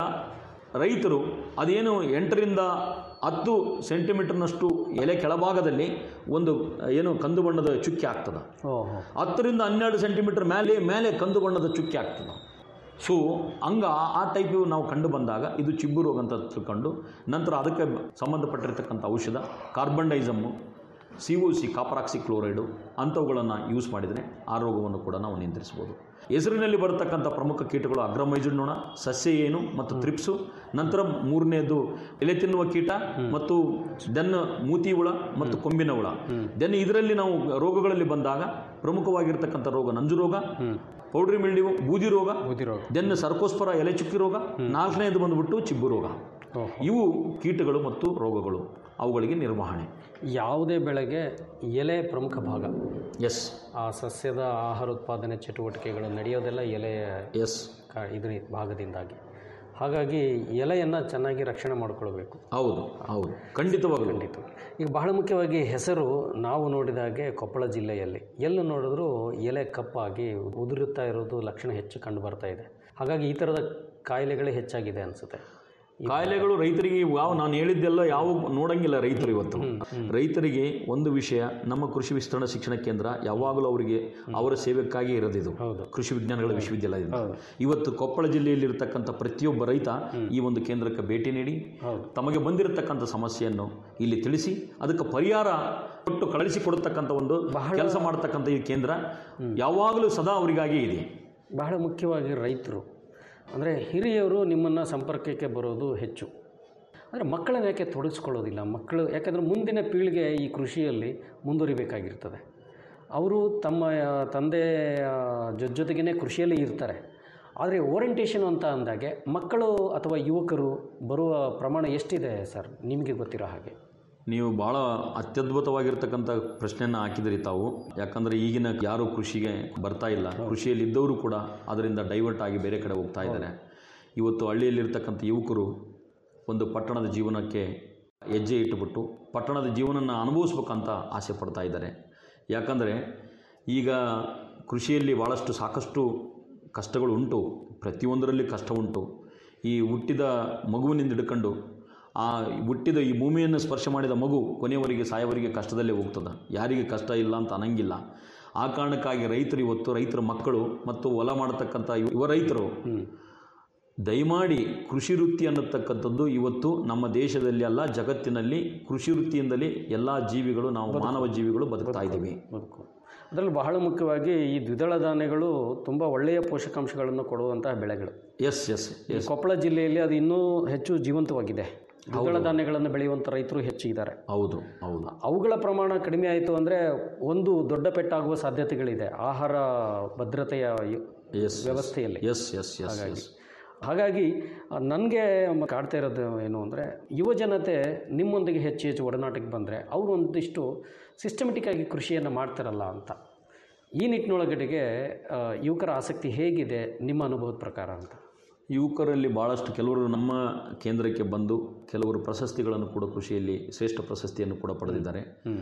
ರೈತರು ಅದೇನು ಎಂಟರಿಂದ ಹತ್ತು ಸೆಂಟಿಮೀಟರ್ನಷ್ಟು ಎಲೆ ಕೆಳಭಾಗದಲ್ಲಿ ಒಂದು ಏನು ಕಂದು ಬಣ್ಣದ ಚುಕ್ಕಿ ಆಗ್ತದೆ ಹತ್ತರಿಂದ ಹನ್ನೆರಡು ಸೆಂಟಿಮೀಟರ್ ಮೇಲೆ ಮೇಲೆ ಕಂದು ಬಣ್ಣದ ಚುಕ್ಕಿ ಆಗ್ತದೆ ಸೊ ಹಂಗ ಆ ಟೈಪ್ ನಾವು ಕಂಡು ಬಂದಾಗ ಇದು ಚಿಬ್ಬು ರೋಗ ಅಂತ ತಿಳ್ಕೊಂಡು ನಂತರ ಅದಕ್ಕೆ ಸಂಬಂಧಪಟ್ಟಿರ್ತಕ್ಕಂಥ ಔಷಧ carbendazim C O C copper oxychloride ಅಂಥವುಗಳನ್ನು ಯೂಸ್ ಮಾಡಿದರೆ ಆ ರೋಗವನ್ನು ಕೂಡ ನಾವು ನಿಯಂತ್ರಿಸ್ಬೋದು ಹೆಸರಿನಲ್ಲಿ ಬರತಕ್ಕಂಥ ಪ್ರಮುಖ ಕೀಟಗಳು ಅಗ್ರಮೈಜುಡ್ ನೊಣ ಸಸ್ಯ ಏನು ಮತ್ತು ತ್ರಿಪ್ಸು ನಂತರ ಮೂರನೇದು ಎಲೆ ತಿನ್ನುವ ಕೀಟ ಮತ್ತು ದೆನ್ ಮೂತಿ ಹುಳ ಮತ್ತು ಕೊಂಬಿನ ಹುಳ ದೆನ್ ಇದರಲ್ಲಿ ನಾವು ರೋಗಗಳಲ್ಲಿ ಬಂದಾಗ ಪ್ರಮುಖವಾಗಿರ್ತಕ್ಕಂಥ ರೋಗ ನಂಜು ರೋಗ ಪೌಡ್ರಿ ಮಿಲ್ಡಿವು ಬೂದಿ ರೋಗ ದೆನ್ ಸರ್ಕೋಸ್ಪರ ಎಲೆ ಚುಕ್ಕಿ ರೋಗ ನಾಲ್ಕನೇದು ಬಂದುಬಿಟ್ಟು ಚಿಬ್ಬು ರೋಗ ಇವು ಕೀಟಗಳು ಮತ್ತು ರೋಗಗಳು ಅವುಗಳಿಗೆ ನಿರ್ವಹಣೆ ಯಾವುದೇ ಬೆಳೆಗೆ ಎಲೆ ಪ್ರಮುಖ ಭಾಗ ಎಸ್ ಆ ಸಸ್ಯದ ಆಹಾರ ಉತ್ಪಾದನೆ ಚಟುವಟಿಕೆಗಳು ನಡೆಯೋದೆಲ್ಲ ಎಲೆ ಎಸ್ ಇದ್ರ ಭಾಗದಿಂದಾಗಿ ಹಾಗಾಗಿ ಎಲೆಯನ್ನು ಚೆನ್ನಾಗಿ ರಕ್ಷಣೆ ಮಾಡ್ಕೊಳ್ಬೇಕು ಹೌದು ಹೌದು ಖಂಡಿತವಾಗಲು ಖಂಡಿತ ಈಗ ಬಹಳ ಮುಖ್ಯವಾಗಿ ಹೆಸರು ನಾವು ನೋಡಿದಾಗೆ ಕೊಪ್ಪಳ ಜಿಲ್ಲೆಯಲ್ಲಿ ಎಲ್ಲಿ ನೋಡಿದ್ರೂ ಎಲೆ ಕಪ್ಪಾಗಿ ಉದುರುತ್ತಾ ಇರೋದು ಲಕ್ಷಣ ಹೆಚ್ಚು ಕಂಡು ಬರ್ತಾ ಇದೆ ಹಾಗಾಗಿ ಈ ಥರದ ಕಾಯಿಲೆಗಳೇ ಹೆಚ್ಚಾಗಿದೆ ಅನಿಸುತ್ತೆ ಕಾಯಿಲೆಗಳು ರೈತರಿಗೆ ಯಾವ ನಾನು ಹೇಳಿದ್ದೆಲ್ಲ ಯಾವ ನೋಡಂಗಿಲ್ಲ ರೈತರು ಇವತ್ತು ರೈತರಿಗೆ ಒಂದು ವಿಷಯ ನಮ್ಮ ಕೃಷಿ ವಿಸ್ತರಣಾ ಶಿಕ್ಷಣ ಕೇಂದ್ರ ಯಾವಾಗಲೂ ಅವರಿಗೆ ಅವರ ಸೇವೆಕ್ಕಾಗಿ ಇರೋದಿದು ಕೃಷಿ ವಿಜ್ಞಾನಗಳ ವಿಶ್ವವಿದ್ಯಾಲಯದಿಂದ ಇವತ್ತು ಕೊಪ್ಪಳ ಜಿಲ್ಲೆಯಲ್ಲಿರ್ತಕ್ಕಂಥ ಪ್ರತಿಯೊಬ್ಬ ರೈತ ಈ ಒಂದು ಕೇಂದ್ರಕ್ಕೆ ಭೇಟಿ ನೀಡಿ ತಮಗೆ ಬಂದಿರತಕ್ಕಂಥ ಸಮಸ್ಯೆಯನ್ನು ಇಲ್ಲಿ ತಿಳಿಸಿ ಅದಕ್ಕೆ ಪರಿಹಾರ ಕೊಟ್ಟು ಕಳಿಸಿ ಕೊಡತಕ್ಕಂಥ ಒಂದು ಕೆಲಸ ಮಾಡತಕ್ಕಂಥ ಈ ಕೇಂದ್ರ ಯಾವಾಗಲೂ ಸದಾ ಅವರಿಗಾಗಿ ಇದೆ ಬಹಳ ಮುಖ್ಯವಾಗಿ ರೈತರು ಅಂದರೆ ಹಿರಿಯವರು ನಿಮ್ಮನ್ನು ಸಂಪರ್ಕಕ್ಕೆ ಬರೋದು ಹೆಚ್ಚು ಅಂದರೆ ಮಕ್ಕಳನ್ನ ಯಾಕೆ ತೊಡಗಿಸ್ಕೊಳ್ಳೋದಿಲ್ಲ ಮಕ್ಕಳು ಯಾಕಂದರೆ ಮುಂದಿನ ಪೀಳಿಗೆ ಈ ಕೃಷಿಯಲ್ಲಿ ಮುಂದುವರಿಬೇಕಾಗಿರ್ತದೆ ಅವರು ತಮ್ಮ ಆ, ತಂದೆ ಜೊತೆ ಜೊತೆಗೇ ಕೃಷಿಯಲ್ಲಿ ಇರ್ತಾರೆ ಆದರೆ ಓರಿಯಂಟೇಷನ್ ಅಂತ ಅಂದಾಗೆ ಮಕ್ಕಳು ಅಥವಾ ಯುವಕರು ಬರುವ ಪ್ರಮಾಣ ಎಷ್ಟಿದೆ ಸರ್ ನಿಮಗೆ ಗೊತ್ತಿರೋ ಹಾಗೆ ನೀವು ಭಾಳ ಅತ್ಯದ್ಭುತವಾಗಿರ್ತಕ್ಕಂಥ ಪ್ರಶ್ನೆಯನ್ನು ಹಾಕಿದಿರಿ ತಾವು ಯಾಕಂದರೆ ಈಗಿನ ಯಾರು ಕೃಷಿಗೆ ಬರ್ತಾ ಇಲ್ಲ ಕೃಷಿಯಲ್ಲಿ ಇದ್ದವರು ಕೂಡ ಅದರಿಂದ ಡೈವರ್ಟ್ ಆಗಿ ಬೇರೆ ಕಡೆ ಹೋಗ್ತಾ ಇದ್ದಾರೆ ಇವತ್ತು ಹಳ್ಳಿಯಲ್ಲಿರ್ತಕ್ಕಂಥ ಯುವಕರು ಒಂದು ಪಟ್ಟಣದ ಜೀವನಕ್ಕೆ ಹೆಜ್ಜೆ ಇಟ್ಟುಬಿಟ್ಟು ಪಟ್ಟಣದ ಜೀವನನ ಅನುಭವಿಸ್ಬೇಕಂತ ಆಸೆ ಪಡ್ತಾ ಇದ್ದಾರೆ ಯಾಕಂದರೆ ಈಗ ಕೃಷಿಯಲ್ಲಿ ಭಾಳಷ್ಟು ಸಾಕಷ್ಟು ಕಷ್ಟಗಳು ಉಂಟು ಪ್ರತಿಯೊಂದರಲ್ಲಿ ಕಷ್ಟ ಉಂಟು ಈ ಹುಟ್ಟಿದ ಮಗುವಿನಿಂದ ಹಿಡ್ಕೊಂಡು ಆ ಹುಟ್ಟಿದ ಈ ಭೂಮಿಯನ್ನು ಸ್ಪರ್ಶ ಮಾಡಿದ ಮಗು ಕೊನೆಯವರೆಗೆ ಸಾಯವರಿಗೆ ಕಷ್ಟದಲ್ಲೇ ಹೋಗ್ತದೆ ಯಾರಿಗೆ ಕಷ್ಟ ಇಲ್ಲ ಅಂತ ಅನ್ನಂಗಿಲ್ಲ ಆ ಕಾರಣಕ್ಕಾಗಿ ರೈತರು ಇವತ್ತು ರೈತರ ಮಕ್ಕಳು ಮತ್ತು ಹೊಲ ಮಾಡತಕ್ಕಂಥ ಯುವ ರೈತರು ದಯಮಾಡಿ ಕೃಷಿ ವೃತ್ತಿ ಅನ್ನತಕ್ಕಂಥದ್ದು ಇವತ್ತು ನಮ್ಮ ದೇಶದಲ್ಲಿ ಅಲ್ಲ ಜಗತ್ತಿನಲ್ಲಿ ಕೃಷಿ ವೃತ್ತಿಯಿಂದಲೇ ಎಲ್ಲ ಜೀವಿಗಳು ನಾವು ಮಾನವ ಜೀವಿಗಳು ಬದುಕ್ತಾ ಇದ್ದೀವಿ ಬದುಕು ಅದರಲ್ಲಿ ಬಹಳ ಮುಖ್ಯವಾಗಿ ಈ ದ್ವಿದಳ ಧಾನ್ಯಗಳು ತುಂಬ ಒಳ್ಳೆಯ ಪೋಷಕಾಂಶಗಳನ್ನು ಕೊಡುವಂತಹ ಬೆಳೆಗಳು ಎಸ್ ಎಸ್ ಈ ಕೊಪ್ಪಳ ಜಿಲ್ಲೆಯಲ್ಲಿ ಅದು ಇನ್ನೂ ಹೆಚ್ಚು ಜೀವಂತವಾಗಿದೆ ದ್ವಿದಳ ಧಾನ್ಯಗಳನ್ನು ಬೆಳೆಯುವಂಥ ರೈತರು ಹೆಚ್ಚಿದ್ದಾರೆ ಹೌದು ಹೌದು ಅವುಗಳ ಪ್ರಮಾಣ ಕಡಿಮೆ ಆಯಿತು ಅಂದರೆ ಒಂದು ದೊಡ್ಡ ಪೆಟ್ಟಾಗುವ ಸಾಧ್ಯತೆಗಳಿದೆ ಆಹಾರ ಭದ್ರತೆಯ ಯು- ಎಸ್ ವ್ಯವಸ್ಥೆಯಲ್ಲಿ ಎಸ್ ಎಸ್ ಎಸ್ ಹಾಗಾಗಿ ಎಸ್ ಹಾಗಾಗಿ ನನಗೆ ಕಾಡ್ತಾ ಇರೋದು ಏನು ಅಂದರೆ ಯುವ ಜನತೆ ನಿಮ್ಮೊಂದಿಗೆ ಹೆಚ್ಚು ಹೆಚ್ಚು ಒಡನಾಟಕ್ಕೆ ಬಂದರೆ ಅವರು ಒಂದಿಷ್ಟು ಸಿಸ್ಟಮೆಟಿಕ್ ಆಗಿ ಕೃಷಿಯನ್ನು ಮಾಡ್ತಾರಲ್ಲ ಅಂತ ಈ ನಿಟ್ಟಿನೊಳಗಡೆಗೆ ಆ, ಯುವಕರ ಆಸಕ್ತಿ ಹೇಗಿದೆ ನಿಮ್ಮ ಅನುಭವದ ಪ್ರಕಾರ ಅಂತ ಯುವಕರಲ್ಲಿ ಭಾಳಷ್ಟು ಕೆಲವರು ನಮ್ಮ ಕೇಂದ್ರಕ್ಕೆ ಬಂದು ಕೆಲವರು ಪ್ರಶಸ್ತಿಗಳನ್ನು ಕೂಡ ಕೃಷಿಯಲ್ಲಿ ಶ್ರೇಷ್ಠ ಪ್ರಶಸ್ತಿಯನ್ನು ಕೂಡ ಪಡೆದಿದ್ದಾರೆ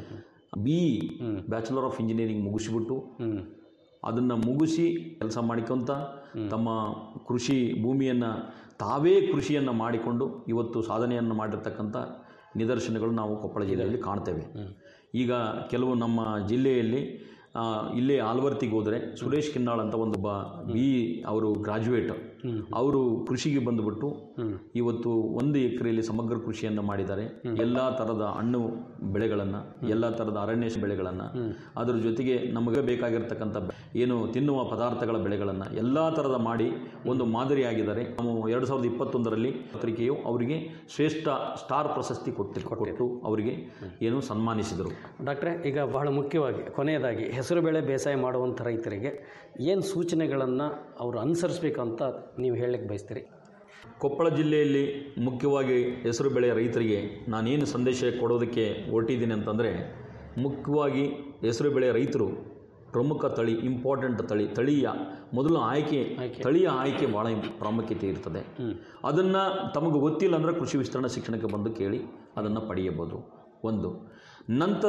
ಬಿ ಬ್ಯಾಚುಲರ್ ಆಫ್ ಇಂಜಿನಿಯರಿಂಗ್ ಮುಗಿಸಿಬಿಟ್ಟು ಅದನ್ನು ಮುಗಿಸಿ ಕೆಲಸ ಮಾಡಿಕೊಂತ ತಮ್ಮ ಕೃಷಿ ಭೂಮಿಯನ್ನು ತಾವೇ ಕೃಷಿಯನ್ನು ಮಾಡಿಕೊಂಡು ಇವತ್ತು ಸಾಧನೆಯನ್ನು ಮಾಡಿರ್ತಕ್ಕಂಥ ನಿದರ್ಶನಗಳು ನಾವು ಕೊಪ್ಪಳ ಜಿಲ್ಲೆಯಲ್ಲಿ ಕಾಣ್ತೇವೆ ಈಗ ಕೆಲವು ನಮ್ಮ ಜಿಲ್ಲೆಯಲ್ಲಿ ಆ, ಇಲ್ಲೇ ಆಲ್ವರ್ತಿಗೆ ಹೋದರೆ ಸುರೇಶ್ ಕಿನ್ನಾಳ್ ಅಂತ ಒಂದು ಬ ಬಿ ಅವರು ಗ್ರಾಜ್ಯುಯೇಟ್ ಅವರು ಕೃಷಿಗೆ ಬಂದುಬಿಟ್ಟು ಇವತ್ತು ಒಂದು ಎಕರೆಯಲ್ಲಿ ಸಮಗ್ರ ಕೃಷಿಯನ್ನು ಮಾಡಿದ್ದಾರೆ ಎಲ್ಲ ಥರದ ಹಣ್ಣು ಬೆಳೆಗಳನ್ನು ಎಲ್ಲ ಥರದ ಅರಣ್ಯ ಬೆಳೆಗಳನ್ನು ಅದರ ಜೊತೆಗೆ ನಮಗೆ ಬೇಕಾಗಿರ್ತಕ್ಕಂಥ ಬೆ- ಏನು ತಿನ್ನುವ ಪದಾರ್ಥಗಳ ಬೆಳೆಗಳನ್ನು ಎಲ್ಲ ಥರದ ಮಾಡಿ ಒಂದು ಮಾದರಿಯಾಗಿದ್ದಾರೆ ನಾವು ಎರಡು ಸಾವಿರದ ಇಪ್ಪತ್ತೊಂದರಲ್ಲಿ ಪತ್ರಿಕೆಯು ಅವರಿಗೆ ಶ್ರೇಷ್ಠ ಸ್ಟಾರ್ ಪ್ರಶಸ್ತಿ ಕೊಟ್ಟು ಕೊಟ್ಟು ಅವರಿಗೆ ಏನು ಸನ್ಮಾನಿಸಿದರು ಡಾಕ್ಟ್ರೆ ಈಗ ಬಹಳ ಮುಖ್ಯವಾಗಿ ಕೊನೆಯದಾಗಿ ಹೆಸರು ಬೆಳೆ ಬೇಸಾಯ ಮಾಡುವಂಥ ರೈತರಿಗೆ ಏನು ಸೂಚನೆಗಳನ್ನು ಅವರು ಅನುಸರಿಸ್ಬೇಕಂತ ನೀವು ಹೇಳಲಿಕ್ಕೆ ಬಯಸ್ತೀರಿ ಕೊಪ್ಪಳ ಜಿಲ್ಲೆಯಲ್ಲಿ ಮುಖ್ಯವಾಗಿ ಹೆಸರು ಬೆಳೆಯ ರೈತರಿಗೆ ನಾನೇನು ಸಂದೇಶ ಕೊಡೋದಕ್ಕೆ ಹೊರಟಿದ್ದೀನಿ ಅಂತಂದರೆ ಮುಖ್ಯವಾಗಿ ಹೆಸರು ಬೆಳೆಯ ರೈತರು ಪ್ರಮುಖ ತಳಿ ಇಂಪಾರ್ಟೆಂಟ್ ತಳಿ ತಳಿಯ ಮೊದಲು ಆಯ್ಕೆ ತಳಿಯ ಆಯ್ಕೆ ಭಾಳ ಇಂ- ಪ್ರಾಮುಖ್ಯತೆ ಇರ್ತದೆ ಅದನ್ನು ತಮಗೆ ಗೊತ್ತಿಲ್ಲ ಅಂದರೆ ಕೃಷಿ ವಿಸ್ತರಣಾ ಶಿಕ್ಷಣಕ್ಕೆ ಬಂದು ಕೇಳಿ ಅದನ್ನು ಪಡೆಯಬಹುದು ಒಂದು ನಂತರ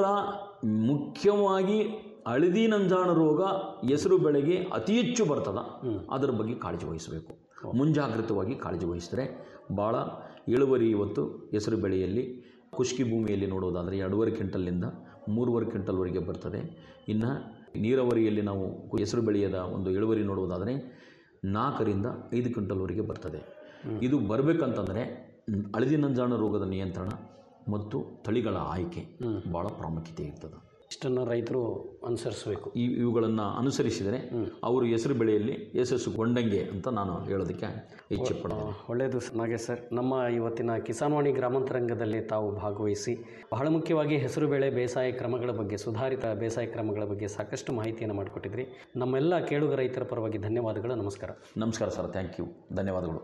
ಮುಖ್ಯವಾಗಿ ಹಳದಿ ನಂಜಾಣ ರೋಗ ಹೆಸರು ಬೆಳೆಗೆ ಅತಿ ಹೆಚ್ಚು ಬರ್ತದ ಅದರ ಬಗ್ಗೆ ಕಾಳಜಿ ವಹಿಸಬೇಕು ಮುಂಜಾಗ್ರತವಾಗಿ ಕಾಳಜಿ ವಹಿಸಿದರೆ ಭಾಳ ಇಳುವರಿ ಇವತ್ತು ಹೆಸರು ಬೆಳೆಯಲ್ಲಿ ಖುಷ್ಕಿ ಭೂಮಿಯಲ್ಲಿ ನೋಡೋದಾದರೆ ಎರಡೂವರೆ ಕ್ವಿಂಟಲ್ನಿಂದ ಮೂರುವರೆ ಕ್ವಿಂಟಲ್ವರೆಗೆ ಬರ್ತದೆ ಇನ್ನು ನೀರಾವರಿಯಲ್ಲಿ ನಾವು ಹೆಸರು ಬೆಳೆಯದ ಒಂದು ಇಳುವರಿ ನೋಡುವುದಾದರೆ ನಾಲ್ಕರಿಂದ ಐದು ಕ್ವಿಂಟಲ್ವರೆಗೆ ಬರ್ತದೆ ಇದು ಬರಬೇಕಂತಂದರೆ ಹಳದಿ ನಂಜಾಣ ರೋಗದ ನಿಯಂತ್ರಣ ಮತ್ತು ತಳಿಗಳ ಆಯ್ಕೆ ಭಾಳ ಪ್ರಾಮುಖ್ಯತೆ ಇರ್ತದೆ ಇಷ್ಟನ್ನು ರೈತರು ಅನುಸರಿಸಬೇಕು ಈ ಇವುಗಳನ್ನು ಅನುಸರಿಸಿದರೆ ಅವರು ಹೆಸರು ಬೆಳೆಯಲ್ಲಿ ಯಶಸ್ಸುಗೊಂಡಂಗೆ ಅಂತ ನಾನು ಹೇಳೋದಕ್ಕೆ ಇಚ್ಛೆ ಪಡ್ತೀನಿ ಒಳ್ಳೆಯದು ನಾಗೇಶ್ ಸರ್ ನಮ್ಮ ಇವತ್ತಿನ ಕಿಸಾನ್ವಾಣಿ ಗ್ರಾಮಾಂತರಂಗದಲ್ಲಿ ತಾವು ಭಾಗವಹಿಸಿ ಬಹಳ ಮುಖ್ಯವಾಗಿ ಹೆಸರು ಬೆಳೆ ಬೇಸಾಯ ಕ್ರಮಗಳ ಬಗ್ಗೆ ಸುಧಾರಿತ ಬೇಸಾಯ ಕ್ರಮಗಳ ಬಗ್ಗೆ ಸಾಕಷ್ಟು ಮಾಹಿತಿಯನ್ನು ಮಾಡಿಕೊಟ್ಟಿದ್ರಿ ನಮ್ಮೆಲ್ಲ ಕೇಳುಗ ರೈತರ ಪರವಾಗಿ ಧನ್ಯವಾದಗಳು ನಮಸ್ಕಾರ ನಮಸ್ಕಾರ ಸರ್ ಥ್ಯಾಂಕ್ ಯು ಧನ್ಯವಾದಗಳು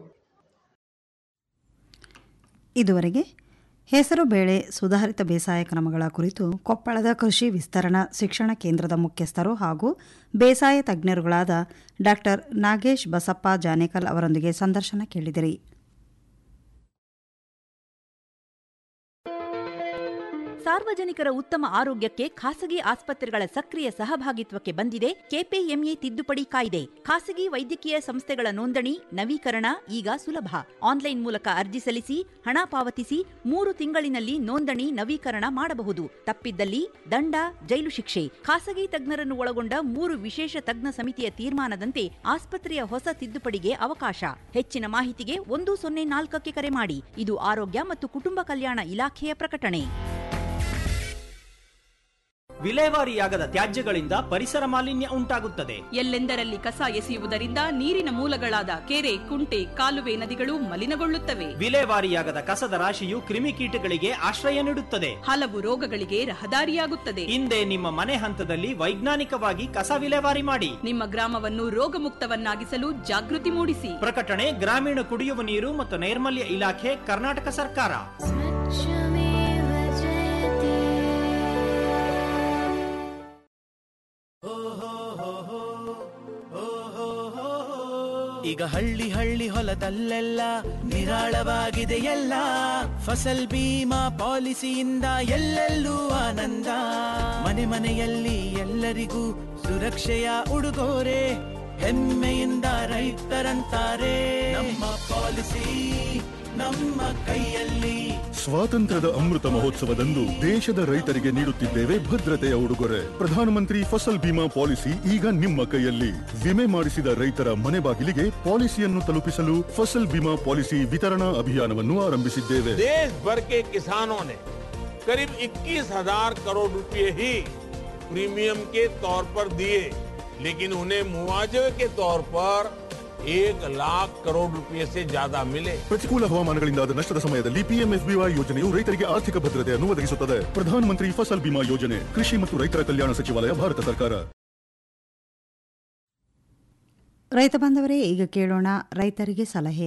ಇದುವರೆಗೆ ಹೆಸರು ಬೇಳೆ ಸುಧಾರಿತ ಬೇಸಾಯ ಕ್ರಮಗಳ ಕುರಿತು ಕೊಪ್ಪಳದ ಕೃಷಿ ವಿಸ್ತರಣಾ ಶಿಕ್ಷಣ ಕೇಂದ್ರದ ಮುಖ್ಯಸ್ಥರು ಹಾಗೂ ಬೇಸಾಯ ತಜ್ಞರುಗಳಾದ ಡಾಕ್ಟರ್ ನಾಗೇಶ್ ಬಸಪ್ಪ ಜಾನೇಕಲ್ ಅವರೊಂದಿಗೆ ಸಂದರ್ಶನ ಕೇಳಿದಿರಿ ಸಾರ್ವಜನಿಕರ ಉತ್ತಮ ಆರೋಗ್ಯಕ್ಕೆ ಖಾಸಗಿ ಆಸ್ಪತ್ರೆಗಳ ಸಕ್ರಿಯ ಸಹಭಾಗಿತ್ವಕ್ಕೆ ಬಂದಿದೆ ಕೆಪಿಎಂಇ ತಿದ್ದುಪಡಿ ಕಾಯ್ದೆ ಖಾಸಗಿ ವೈದ್ಯಕೀಯ ಸಂಸ್ಥೆಗಳ ನೋಂದಣಿ ನವೀಕರಣ ಈಗ ಸುಲಭ ಆನ್ಲೈನ್ ಮೂಲಕ ಅರ್ಜಿ ಸಲ್ಲಿಸಿ ಹಣ ಪಾವತಿಸಿ ಮೂರು ತಿಂಗಳಿನಲ್ಲಿ ನೋಂದಣಿ ನವೀಕರಣ ಮಾಡಬಹುದು ತಪ್ಪಿದ್ದಲ್ಲಿ ದಂಡ ಜೈಲು ಶಿಕ್ಷೆ ಖಾಸಗಿ ತಜ್ಞರನ್ನು ಒಳಗೊಂಡ ಮೂರು ವಿಶೇಷ ತಜ್ಞ ಸಮಿತಿಯ ತೀರ್ಮಾನದಂತೆ ಆಸ್ಪತ್ರೆಯ ಹೊಸ ತಿದ್ದುಪಡಿಗೆ ಅವಕಾಶ ಹೆಚ್ಚಿನ ಮಾಹಿತಿಗೆ ಒಂದು ಸೊನ್ನೆ ನಾಲ್ಕಕ್ಕೆ ಕರೆ ಮಾಡಿ ಇದು ಆರೋಗ್ಯ ಮತ್ತು ಕುಟುಂಬ ಕಲ್ಯಾಣ ಇಲಾಖೆಯ ಪ್ರಕಟಣೆ ವಿಲೇವಾರಿಯಾಗದ ತ್ಯಾಜ್ಯಗಳಿಂದ ಪರಿಸರ ಮಾಲಿನ್ಯ ಉಂಟಾಗುತ್ತದೆ ಎಲ್ಲೆಂದರಲ್ಲಿ ಕಸ ಎಸೆಯುವುದರಿಂದ ನೀರಿನ ಮೂಲಗಳಾದ ಕೆರೆ ಕುಂಟೆ ಕಾಲುವೆ ನದಿಗಳು ಮಲಿನಗೊಳ್ಳುತ್ತವೆ ವಿಲೇವಾರಿಯಾಗದ ಕಸದ ರಾಶಿಯು ಕ್ರಿಮಿಕೀಟಗಳಿಗೆ ಆಶ್ರಯ ನೀಡುತ್ತದೆ ಹಲವು ರೋಗಗಳಿಗೆ ರಹದಾರಿಯಾಗುತ್ತದೆ ಹಿಂದೆ ನಿಮ್ಮ ಮನೆ ಹಂತದಲ್ಲಿ ವೈಜ್ಞಾನಿಕವಾಗಿ ಕಸ ವಿಲೇವಾರಿ ಮಾಡಿ ನಿಮ್ಮ ಗ್ರಾಮವನ್ನು ರೋಗಮುಕ್ತವನ್ನಾಗಿಸಲು ಜಾಗೃತಿ ಮೂಡಿಸಿ ಪ್ರಕಟಣೆ ಗ್ರಾಮೀಣ ಕುಡಿಯುವ ನೀರು ಮತ್ತು ನೈರ್ಮಲ್ಯ ಇಲಾಖೆ ಕರ್ನಾಟಕ ಸರ್ಕಾರ ಈಗ ಹಳ್ಳಿ ಹಳ್ಳಿ ಹೊಲದಲ್ಲೆಲ್ಲ ನಿರಾಳವಾಗಿದೆ ಎಲ್ಲ ಫಸಲ್ ಬೀಮಾ ಪಾಲಿಸಿಯಿಂದ ಎಲ್ಲೆಲ್ಲೂ ಆನಂದ ಮನೆ ಮನೆಯಲ್ಲಿ ಎಲ್ಲರಿಗೂ ಸುರಕ್ಷೆಯ ಉಡುಗೊರೆ ಹೆಮ್ಮೆಯಿಂದ ರೈತರಂತಾರೆ ನಮ್ಮ ಪಾಲಿಸಿ ನಮ್ಮ ಕೈಯಲ್ಲಿ ಸ್ವಾತಂತ್ರ್ಯದ ಅಮೃತ ಮಹೋತ್ಸವದಂದು ದೇಶದ ರೈತರಿಗೆ ನೀಡುತ್ತಿದ್ದೇವೆ ಭದ್ರತೆಯ ಉಡುಗೊರೆ ಪ್ರಧಾನಮಂತ್ರಿ ಫಸಲ್ ಬಿಮಾ ಪಾಲಿಸಿ ಈಗ ನಿಮ್ಮ ಕೈಯಲ್ಲಿ ವಿಮೆ ಮಾಡಿಸಿದ ರೈತರ ಮನೆ ಬಾಗಿಲಿಗೆ ಪಾಲಿಸಿಯನ್ನು ತಲುಪಿಸಲು ಫಸಲ್ ಬಿಮಾ ಪಾಲಿಸಿ ವಿತರಣಾ ಅಭಿಯಾನವನ್ನು ಆರಂಭಿಸಿದ್ದೇವೆ देश भर के किसानों ने करीब 21,000 करोड़ रुपए ही प्रीमियम के तौर पर दिए लेकिन उन्हें मुआवजे के तौर पर एक लाख करोड़ रुपए से ज्यादा मिले ಪ್ರತಿಕೂಲ ಹವಾಮಾನಗಳಿಂದಾದ ನಷ್ಟದ ಸಮಯದಲ್ಲಿ ಪಿಎಂಎಫ್ಬಿವೈ ಯೋಜನೆಯು ರೈತರಿಗೆ ಆರ್ಥಿಕ ಭದ್ರತೆಯನ್ನು ಒದಗಿಸುತ್ತದೆ ಪ್ರಧಾನಮಂತ್ರಿ ಫಸಲ್ ಬಿಮಾ ಯೋಜನೆ ಕೃಷಿ ಮತ್ತು ರೈತರ ಕಲ್ಯಾಣ ಸಚಿವಾಲಯ ಭಾರತ ಸರ್ಕಾರ ರೈತ ಬಾಂಧವರೇ ಈಗ ಕೇಳೋಣ ರೈತರಿಗೆ ಸಲಹೆ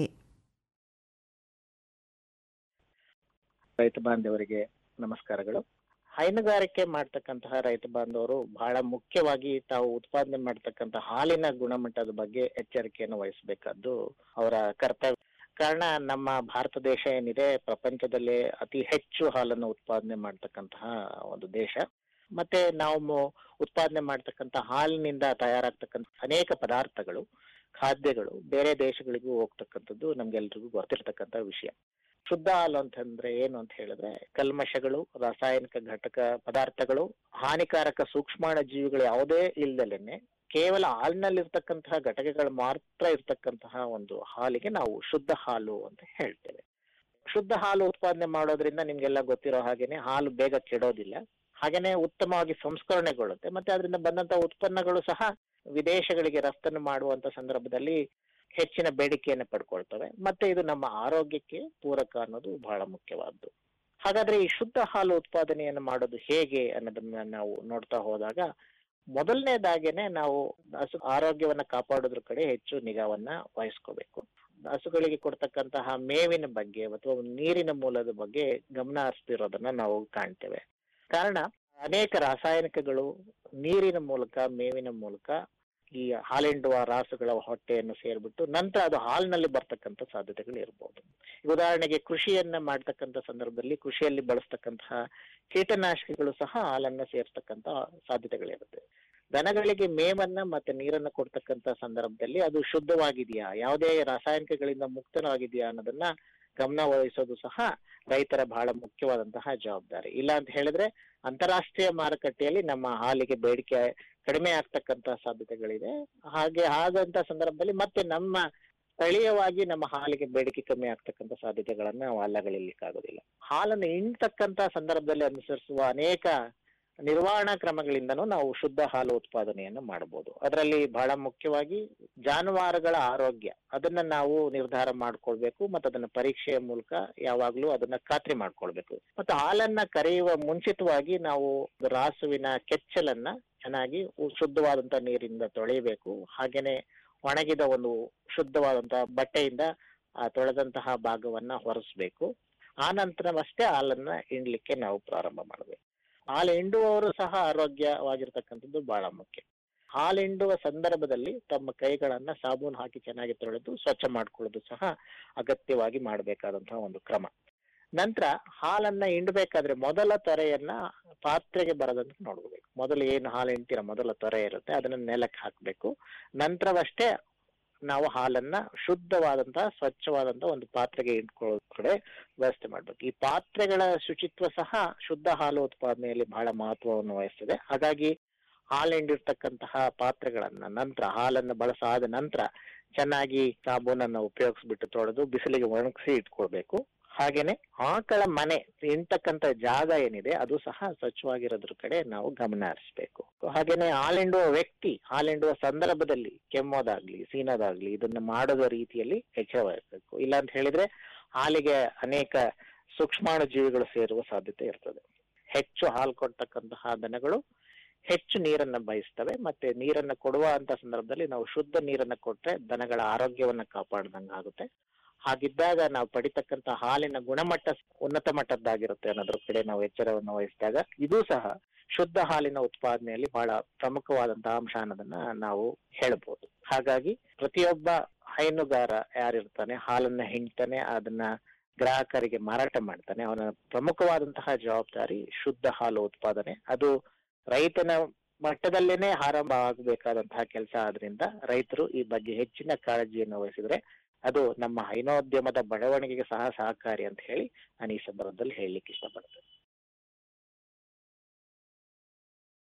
ರೈತ ಬಾಂಧವರಿಗೆ ನಮಸ್ಕಾರಗಳು ಹೈನುಗಾರಿಕೆ ಮಾಡ್ತಕ್ಕಂತಹ ರೈತ ಬಾಂಧವರು ಬಹಳ ಮುಖ್ಯವಾಗಿ ತಾವು ಉತ್ಪಾದನೆ ಮಾಡ್ತಕ್ಕಂಥ ಹಾಲಿನ ಗುಣಮಟ್ಟದ ಬಗ್ಗೆ ಎಚ್ಚರಿಕೆಯನ್ನು ವಹಿಸಬೇಕಾದ್ದು ಅವರ ಕರ್ತವ್ಯ ಕಾರಣ ನಮ್ಮ ಭಾರತ ದೇಶ ಏನಿದೆ ಪ್ರಪಂಚದಲ್ಲೇ ಅತಿ ಹೆಚ್ಚು ಹಾಲನ್ನು ಉತ್ಪಾದನೆ ಮಾಡ್ತಕ್ಕಂತಹ ಒಂದು ದೇಶ ಮತ್ತೆ ನಾವು ಮು- ಉತ್ಪಾದನೆ ಮಾಡ್ತಕ್ಕಂಥ ಹಾಲಿನಿಂದ ತಯಾರಾಗ್ತಕ್ಕಂಥ ಅನೇಕ ಪದಾರ್ಥಗಳು ಖಾದ್ಯಗಳು ಬೇರೆ ದೇಶಗಳಿಗೂ ಹೋಗ್ತಕ್ಕಂಥದ್ದು ನಮ್ಗೆಲ್ರಿಗೂ ಗೊತ್ತಿರ್ತಕ್ಕಂಥ ವಿಷಯ ಶುದ್ಧ ಹಾಲು ಅಂತಂದ್ರೆ ಏನು ಅಂತ ಹೇಳಿದ್ರೆ ಕಲ್ಮಶಗಳು ರಾಸಾಯನಿಕ ಘಟಕ ಪದಾರ್ಥಗಳು ಹಾನಿಕಾರಕ ಸೂಕ್ಷ್ಮಾಣು ಜೀವಿಗಳು ಯಾವುದೇ ಇಲ್ದಲೇನೆ ಕೇವಲ ಹಾಲಿನಲ್ಲಿರ್ತಕ್ಕಂತಹ ಘಟಕಗಳು ಮಾತ್ರ ಇರ್ತಕ್ಕಂತಹ ಒಂದು ಹಾಲಿಗೆ ನಾವು ಶುದ್ಧ ಹಾಲು ಅಂತ ಹೇಳ್ತೇವೆ ಶುದ್ಧ ಹಾಲು ಉತ್ಪಾದನೆ ಮಾಡೋದ್ರಿಂದ ನಿಮ್ಗೆಲ್ಲ ಗೊತ್ತಿರೋ ಹಾಗೇನೆ ಹಾಲು ಬೇಗ ಕೆಡೋದಿಲ್ಲ ಹಾಗೇನೆ ಉತ್ತಮವಾಗಿ ಸಂಸ್ಕರಣೆಗೊಳ್ಳುತ್ತೆ ಮತ್ತೆ ಅದರಿಂದ ಬಂದಂತ ಉತ್ಪನ್ನಗಳು ಸಹ ವಿದೇಶಗಳಿಗೆ ರಫ್ತನ್ನು ಮಾಡುವಂತ ಸಂದರ್ಭದಲ್ಲಿ ಹೆಚ್ಚಿನ ಬೇಡಿಕೆಯನ್ನು ಪಡ್ಕೊಳ್ತವೆ ಮತ್ತೆ ಇದು ನಮ್ಮ ಆರೋಗ್ಯಕ್ಕೆ ಪೂರಕ ಅನ್ನೋದು ಬಹಳ ಮುಖ್ಯವಾದ್ದು ಹಾಗಾದ್ರೆ ಈ ಶುದ್ಧ ಹಾಲು ಉತ್ಪಾದನೆಯನ್ನು ಮಾಡೋದು ಹೇಗೆ ಅನ್ನೋದನ್ನ ನಾವು ನೋಡ್ತಾ ಹೋದಾಗ ಮೊದಲನೇದಾಗೇನೆ ನಾವು ಹಸು ಆರೋಗ್ಯವನ್ನ ಕಾಪಾಡೋದ್ರ ಕಡೆ ಹೆಚ್ಚು ನಿಗಾವನ್ನ ವಹಿಸ್ಕೋಬೇಕು ಹಸುಗಳಿಗೆ ಕೊಡ್ತಕ್ಕಂತಹ ಮೇವಿನ ಬಗ್ಗೆ ಅಥವಾ ನೀರಿನ ಮೂಲದ ಬಗ್ಗೆ ಗಮನ ಹರಿಸ್ತಿರೋದನ್ನ ನಾವು ಕಾಣ್ತೇವೆ ಕಾರಣ ಅನೇಕ ರಾಸಾಯನಿಕಗಳು ನೀರಿನ ಮೂಲಕ ಮೇವಿನ ಮೂಲಕ ಈ ಹಾಲೆಂಡುವ ರಾಸುಗಳ ಹೊಟ್ಟೆಯನ್ನು ಸೇರ್ಬಿಟ್ಟು ನಂತರ ಅದು ಹಾಲಿನಲ್ಲಿ ಬರ್ತಕ್ಕಂಥ ಸಾಧ್ಯತೆಗಳು ಇರಬಹುದು ಈಗ ಉದಾಹರಣೆಗೆ ಕೃಷಿಯನ್ನ ಮಾಡ್ತಕ್ಕಂಥ ಸಂದರ್ಭದಲ್ಲಿ ಕೃಷಿಯಲ್ಲಿ ಬಳಸ್ತಕ್ಕಂತಹ ಕೀಟನಾಶಕಗಳು ಸಹ ಹಾಲನ್ನ ಸೇರ್ತಕ್ಕಂಥ ಸಾಧ್ಯತೆಗಳಿರುತ್ತೆ ದನಗಳಿಗೆ ಮೇವನ್ನ ಮತ್ತೆ ನೀರನ್ನ ಕೊಡ್ತಕ್ಕಂಥ ಸಂದರ್ಭದಲ್ಲಿ ಅದು ಶುದ್ಧವಾಗಿದೆಯಾ ಯಾವುದೇ ರಾಸಾಯನಿಕಗಳಿಂದ ಮುಕ್ತವಾಗಿದೆಯಾ ಅನ್ನೋದನ್ನ ಗಮನ ವಹಿಸೋದು ಸಹ ರೈತರ ಬಹಳ ಮುಖ್ಯವಾದಂತಹ ಜವಾಬ್ದಾರಿ ಇಲ್ಲ ಅಂತ ಹೇಳಿದ್ರೆ ಅಂತಾರಾಷ್ಟ್ರೀಯ ಮಾರುಕಟ್ಟೆಯಲ್ಲಿ ನಮ್ಮ ಹಾಲಿಗೆ ಬೇಡಿಕೆ ಕಡಿಮೆ ಆಗ್ತಕ್ಕಂತ ಸಾಧ್ಯತೆಗಳಿದೆ ಹಾಗೆ ಹಾಗಂತ ಸಂದರ್ಭದಲ್ಲಿ ಮತ್ತೆ ನಮ್ಮ ಸ್ಥಳೀಯವಾಗಿ ನಮ್ಮ ಹಾಲಿಗೆ ಬೇಡಿಕೆ ಕಮ್ಮಿ ಆಗ್ತಕ್ಕಂತ ಸಾಧ್ಯತೆಗಳನ್ನ ನಾವು ಅಲ್ಲಗಳಿಲಿಕ್ಕಾಗೋದಿಲ್ಲ ಹಾಲನ್ನು ಹಿಂಡ್ತಕ್ಕಂತ ಸಂದರ್ಭದಲ್ಲಿ ಅನುಸರಿಸುವ ಅನೇಕ ನಿರ್ವಹಣಾ ಕ್ರಮಗಳಿಂದನೂ ನಾವು ಶುದ್ಧ ಹಾಲು ಉತ್ಪಾದನೆಯನ್ನು ಮಾಡಬಹುದು ಅದರಲ್ಲಿ ಬಹಳ ಮುಖ್ಯವಾಗಿ ಜಾನುವಾರುಗಳ ಆರೋಗ್ಯ ಅದನ್ನ ನಾವು ನಿರ್ಧಾರ ಮಾಡ್ಕೊಳ್ಬೇಕು ಮತ್ತೆ ಅದನ್ನ ಪರೀಕ್ಷೆಯ ಮೂಲಕ ಯಾವಾಗ್ಲೂ ಅದನ್ನ ಖಾತ್ರಿ ಮಾಡ್ಕೊಳ್ಬೇಕು ಮತ್ತೆ ಹಾಲನ್ನ ಕರೆಯುವ ಮುಂಚಿತವಾಗಿ ನಾವು ರಾಸುವಿನ ಕೆಚ್ಚಲನ್ನ ಚೆನ್ನಾಗಿ ಉ- ಶುದ್ಧವಾದಂತ ನೀರಿಂದ ತೊಳೆಯಬೇಕು ಹಾಗೇನೆ ಒಣಗಿದ ಒಂದು ಶುದ್ಧವಾದಂತಹ ಬಟ್ಟೆಯಿಂದ ಆ ತೊಳೆದಂತಹ ಭಾಗವನ್ನ ಹೊರಸ್ಬೇಕು ಆ ನಂತರವಷ್ಟೇ ಹಾಲನ್ನ ಹಿಂಡ್ಲಿಕ್ಕೆ ನಾವು ಪ್ರಾರಂಭ ಮಾಡಬೇಕು ಹಾಲು ಹಿಂಡುವವರು ಸಹ ಆರೋಗ್ಯವಾಗಿರ್ತಕ್ಕಂಥದ್ದು ಬಹಳ ಮುಖ್ಯ ಹಾಲು ಹಿಂಡುವ ಸಂದರ್ಭದಲ್ಲಿ ತಮ್ಮ ಕೈಗಳನ್ನ ಸಾಬೂನು ಹಾಕಿ ಚೆನ್ನಾಗಿ ತೊಳೆದು ಸ್ವಚ್ಛ ಮಾಡ್ಕೊಳ್ಳೋದು ಸಹ ಅಗತ್ಯವಾಗಿ ಮಾಡಬೇಕಾದಂತಹ ಒಂದು ಕ್ರಮ ನಂತರ ಹಾಲನ್ನ ಹಿಂಡ್ಬೇಕಾದ್ರೆ ಮೊದಲ ತೊರೆಯನ್ನ ಪಾತ್ರೆಗೆ ಬರದಂತೆ ನೋಡ್ಕೋಬೇಕು ಮೊದಲು ಏನು ಹಾಲು ಹಿಂಡ್ತೀರ ಮೊದಲ ತೊರೆ ಇರುತ್ತೆ ಅದನ್ನ ನೆಲಕ್ಕೆ ಹಾಕ್ಬೇಕು ನಂತರವಷ್ಟೇ ನಾವು ಹಾಲನ್ನ ಶುದ್ಧವಾದಂತಹ ಸ್ವಚ್ಛವಾದಂತಹ ಒಂದು ಪಾತ್ರೆಗೆ ಇಟ್ಕೊಳ್ಳೋ ಕಡೆ ವ್ಯವಸ್ಥೆ ಮಾಡ್ಬೇಕು ಈ ಪಾತ್ರೆಗಳ ಶುಚಿತ್ವ ಸಹ ಶುದ್ಧ ಹಾಲು ಉತ್ಪಾದನೆಯಲ್ಲಿ ಬಹಳ ಮಹತ್ವವನ್ನು ವಹಿಸ್ತದೆ ಹಾಗಾಗಿ ಹಾಲು ಹಿಂಡಿರ್ತಕ್ಕಂತಹ ಪಾತ್ರೆಗಳನ್ನ ನಂತರ ಹಾಲನ್ನ ಬಳಸಾದ ನಂತರ ಚೆನ್ನಾಗಿ ಸಾಬೂನನ್ನ ಉಪಯೋಗಿಸ್ಬಿಟ್ಟು ತೊಳೆದು ಬಿಸಿಲಿಗೆ ಒಣಗಿಸಿ ಇಟ್ಕೊಳ್ಬೇಕು ಹಾಗೇನೆ ಆಕಳ ಮನೆ ಇಂತಕ್ಕಂತ ಜಾಗ ಏನಿದೆ ಅದು ಸಹ ಸ್ವಚ್ಛವಾಗಿರೋದ್ರ ಕಡೆ ನಾವು ಗಮನ ಹರಿಸ್ಬೇಕು ಹಾಗೇನೆ ಹಾಲೆಂಡುವ ವ್ಯಕ್ತಿ ಹಾಲೆಂಡುವ ಸಂದರ್ಭದಲ್ಲಿ ಕೆಮ್ಮೋದಾಗ್ಲಿ ಸೀನೋದಾಗ್ಲಿ ಇದನ್ನ ಮಾಡದ ರೀತಿಯಲ್ಲಿ ಎಚ್ಚರ ವಹಿಸ್ಬೇಕು ಇಲ್ಲ ಅಂತ ಹೇಳಿದ್ರೆ ಹಾಲಿಗೆ ಅನೇಕ ಸೂಕ್ಷ್ಮಾಣು ಜೀವಿಗಳು ಸೇರುವ ಸಾಧ್ಯತೆ ಇರ್ತದೆ ಹೆಚ್ಚು ಹಾಲು ಕೊಡ್ತಕ್ಕಂತಹ ದನಗಳು ಹೆಚ್ಚು ನೀರನ್ನ ಬಯಸ್ತವೆ ಮತ್ತೆ ನೀರನ್ನ ಕೊಡುವ ಅಂತ ಸಂದರ್ಭದಲ್ಲಿ ನಾವು ಶುದ್ಧ ನೀರನ್ನ ಕೊಟ್ರೆ ದನಗಳ ಆರೋಗ್ಯವನ್ನ ಕಾಪಾಡ್ದಂಗ ಆಗುತ್ತೆ ಹಾಗಿದ್ದಾಗ ನಾವು ಪಡಿತಕ್ಕಂತ ಹಾಲಿನ ಗುಣಮಟ್ಟ ಉನ್ನತ ಮಟ್ಟದ್ದಾಗಿರುತ್ತೆ ಅನ್ನೋದ್ರ ಕಡೆ ನಾವು ಎಚ್ಚರವನ್ನು ವಹಿಸಿದಾಗ ಇದು ಸಹ ಶುದ್ಧ ಹಾಲಿನ ಉತ್ಪಾದನೆಯಲ್ಲಿ ಬಹಳ ಪ್ರಮುಖವಾದಂತಹ ಅಂಶ ಅನ್ನೋದನ್ನ ನಾವು ಹೇಳ್ಬೋದು ಹಾಗಾಗಿ ಪ್ರತಿಯೊಬ್ಬ ಹೈನುಗಾರ ಯಾರಿರ್ತಾನೆ ಹಾಲನ್ನ ಹಿಂಡ್ತಾನೆ ಅದನ್ನ ಗ್ರಾಹಕರಿಗೆ ಮಾರಾಟ ಮಾಡ್ತಾನೆ ಅವನ ಪ್ರಮುಖವಾದಂತಹ ಜವಾಬ್ದಾರಿ ಶುದ್ಧ ಹಾಲು ಉತ್ಪಾದನೆ ಅದು ರೈತನ ಮಟ್ಟದಲ್ಲೇನೆ ಆರಂಭ ಆಗಬೇಕಾದಂತಹ ಕೆಲಸ ಆದ್ರಿಂದ ರೈತರು ಈ ಬಗ್ಗೆ ಹೆಚ್ಚಿನ ಕಾಳಜಿಯನ್ನು ವಹಿಸಿದ್ರೆ ಅದು ನಮ್ಮ ಹೈನೋದ್ಯಮದ ಬೆಳವಣಿಗೆಗೆ ಸಹ ಸಹಕಾರಿ ಅಂತ ಹೇಳಿ ನಾನು ಈ ಸಂದರ್ಭದಲ್ಲಿ ಹೇಳಲಿಕ್ಕೆ ಇಷ್ಟಪಡ್ತೇನೆ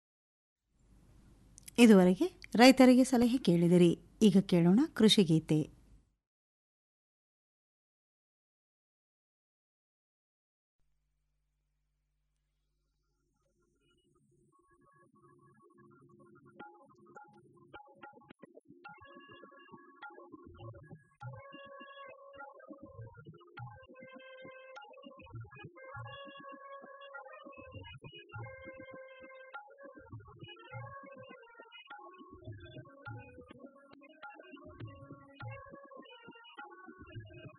ಇದುವರೆಗೆ ರೈತರಿಗೆ ಸಲಹೆ ಕೇಳಿದಿರಿ ಈಗ ಕೇಳೋಣ ಕೃಷಿ ಗೀತೆ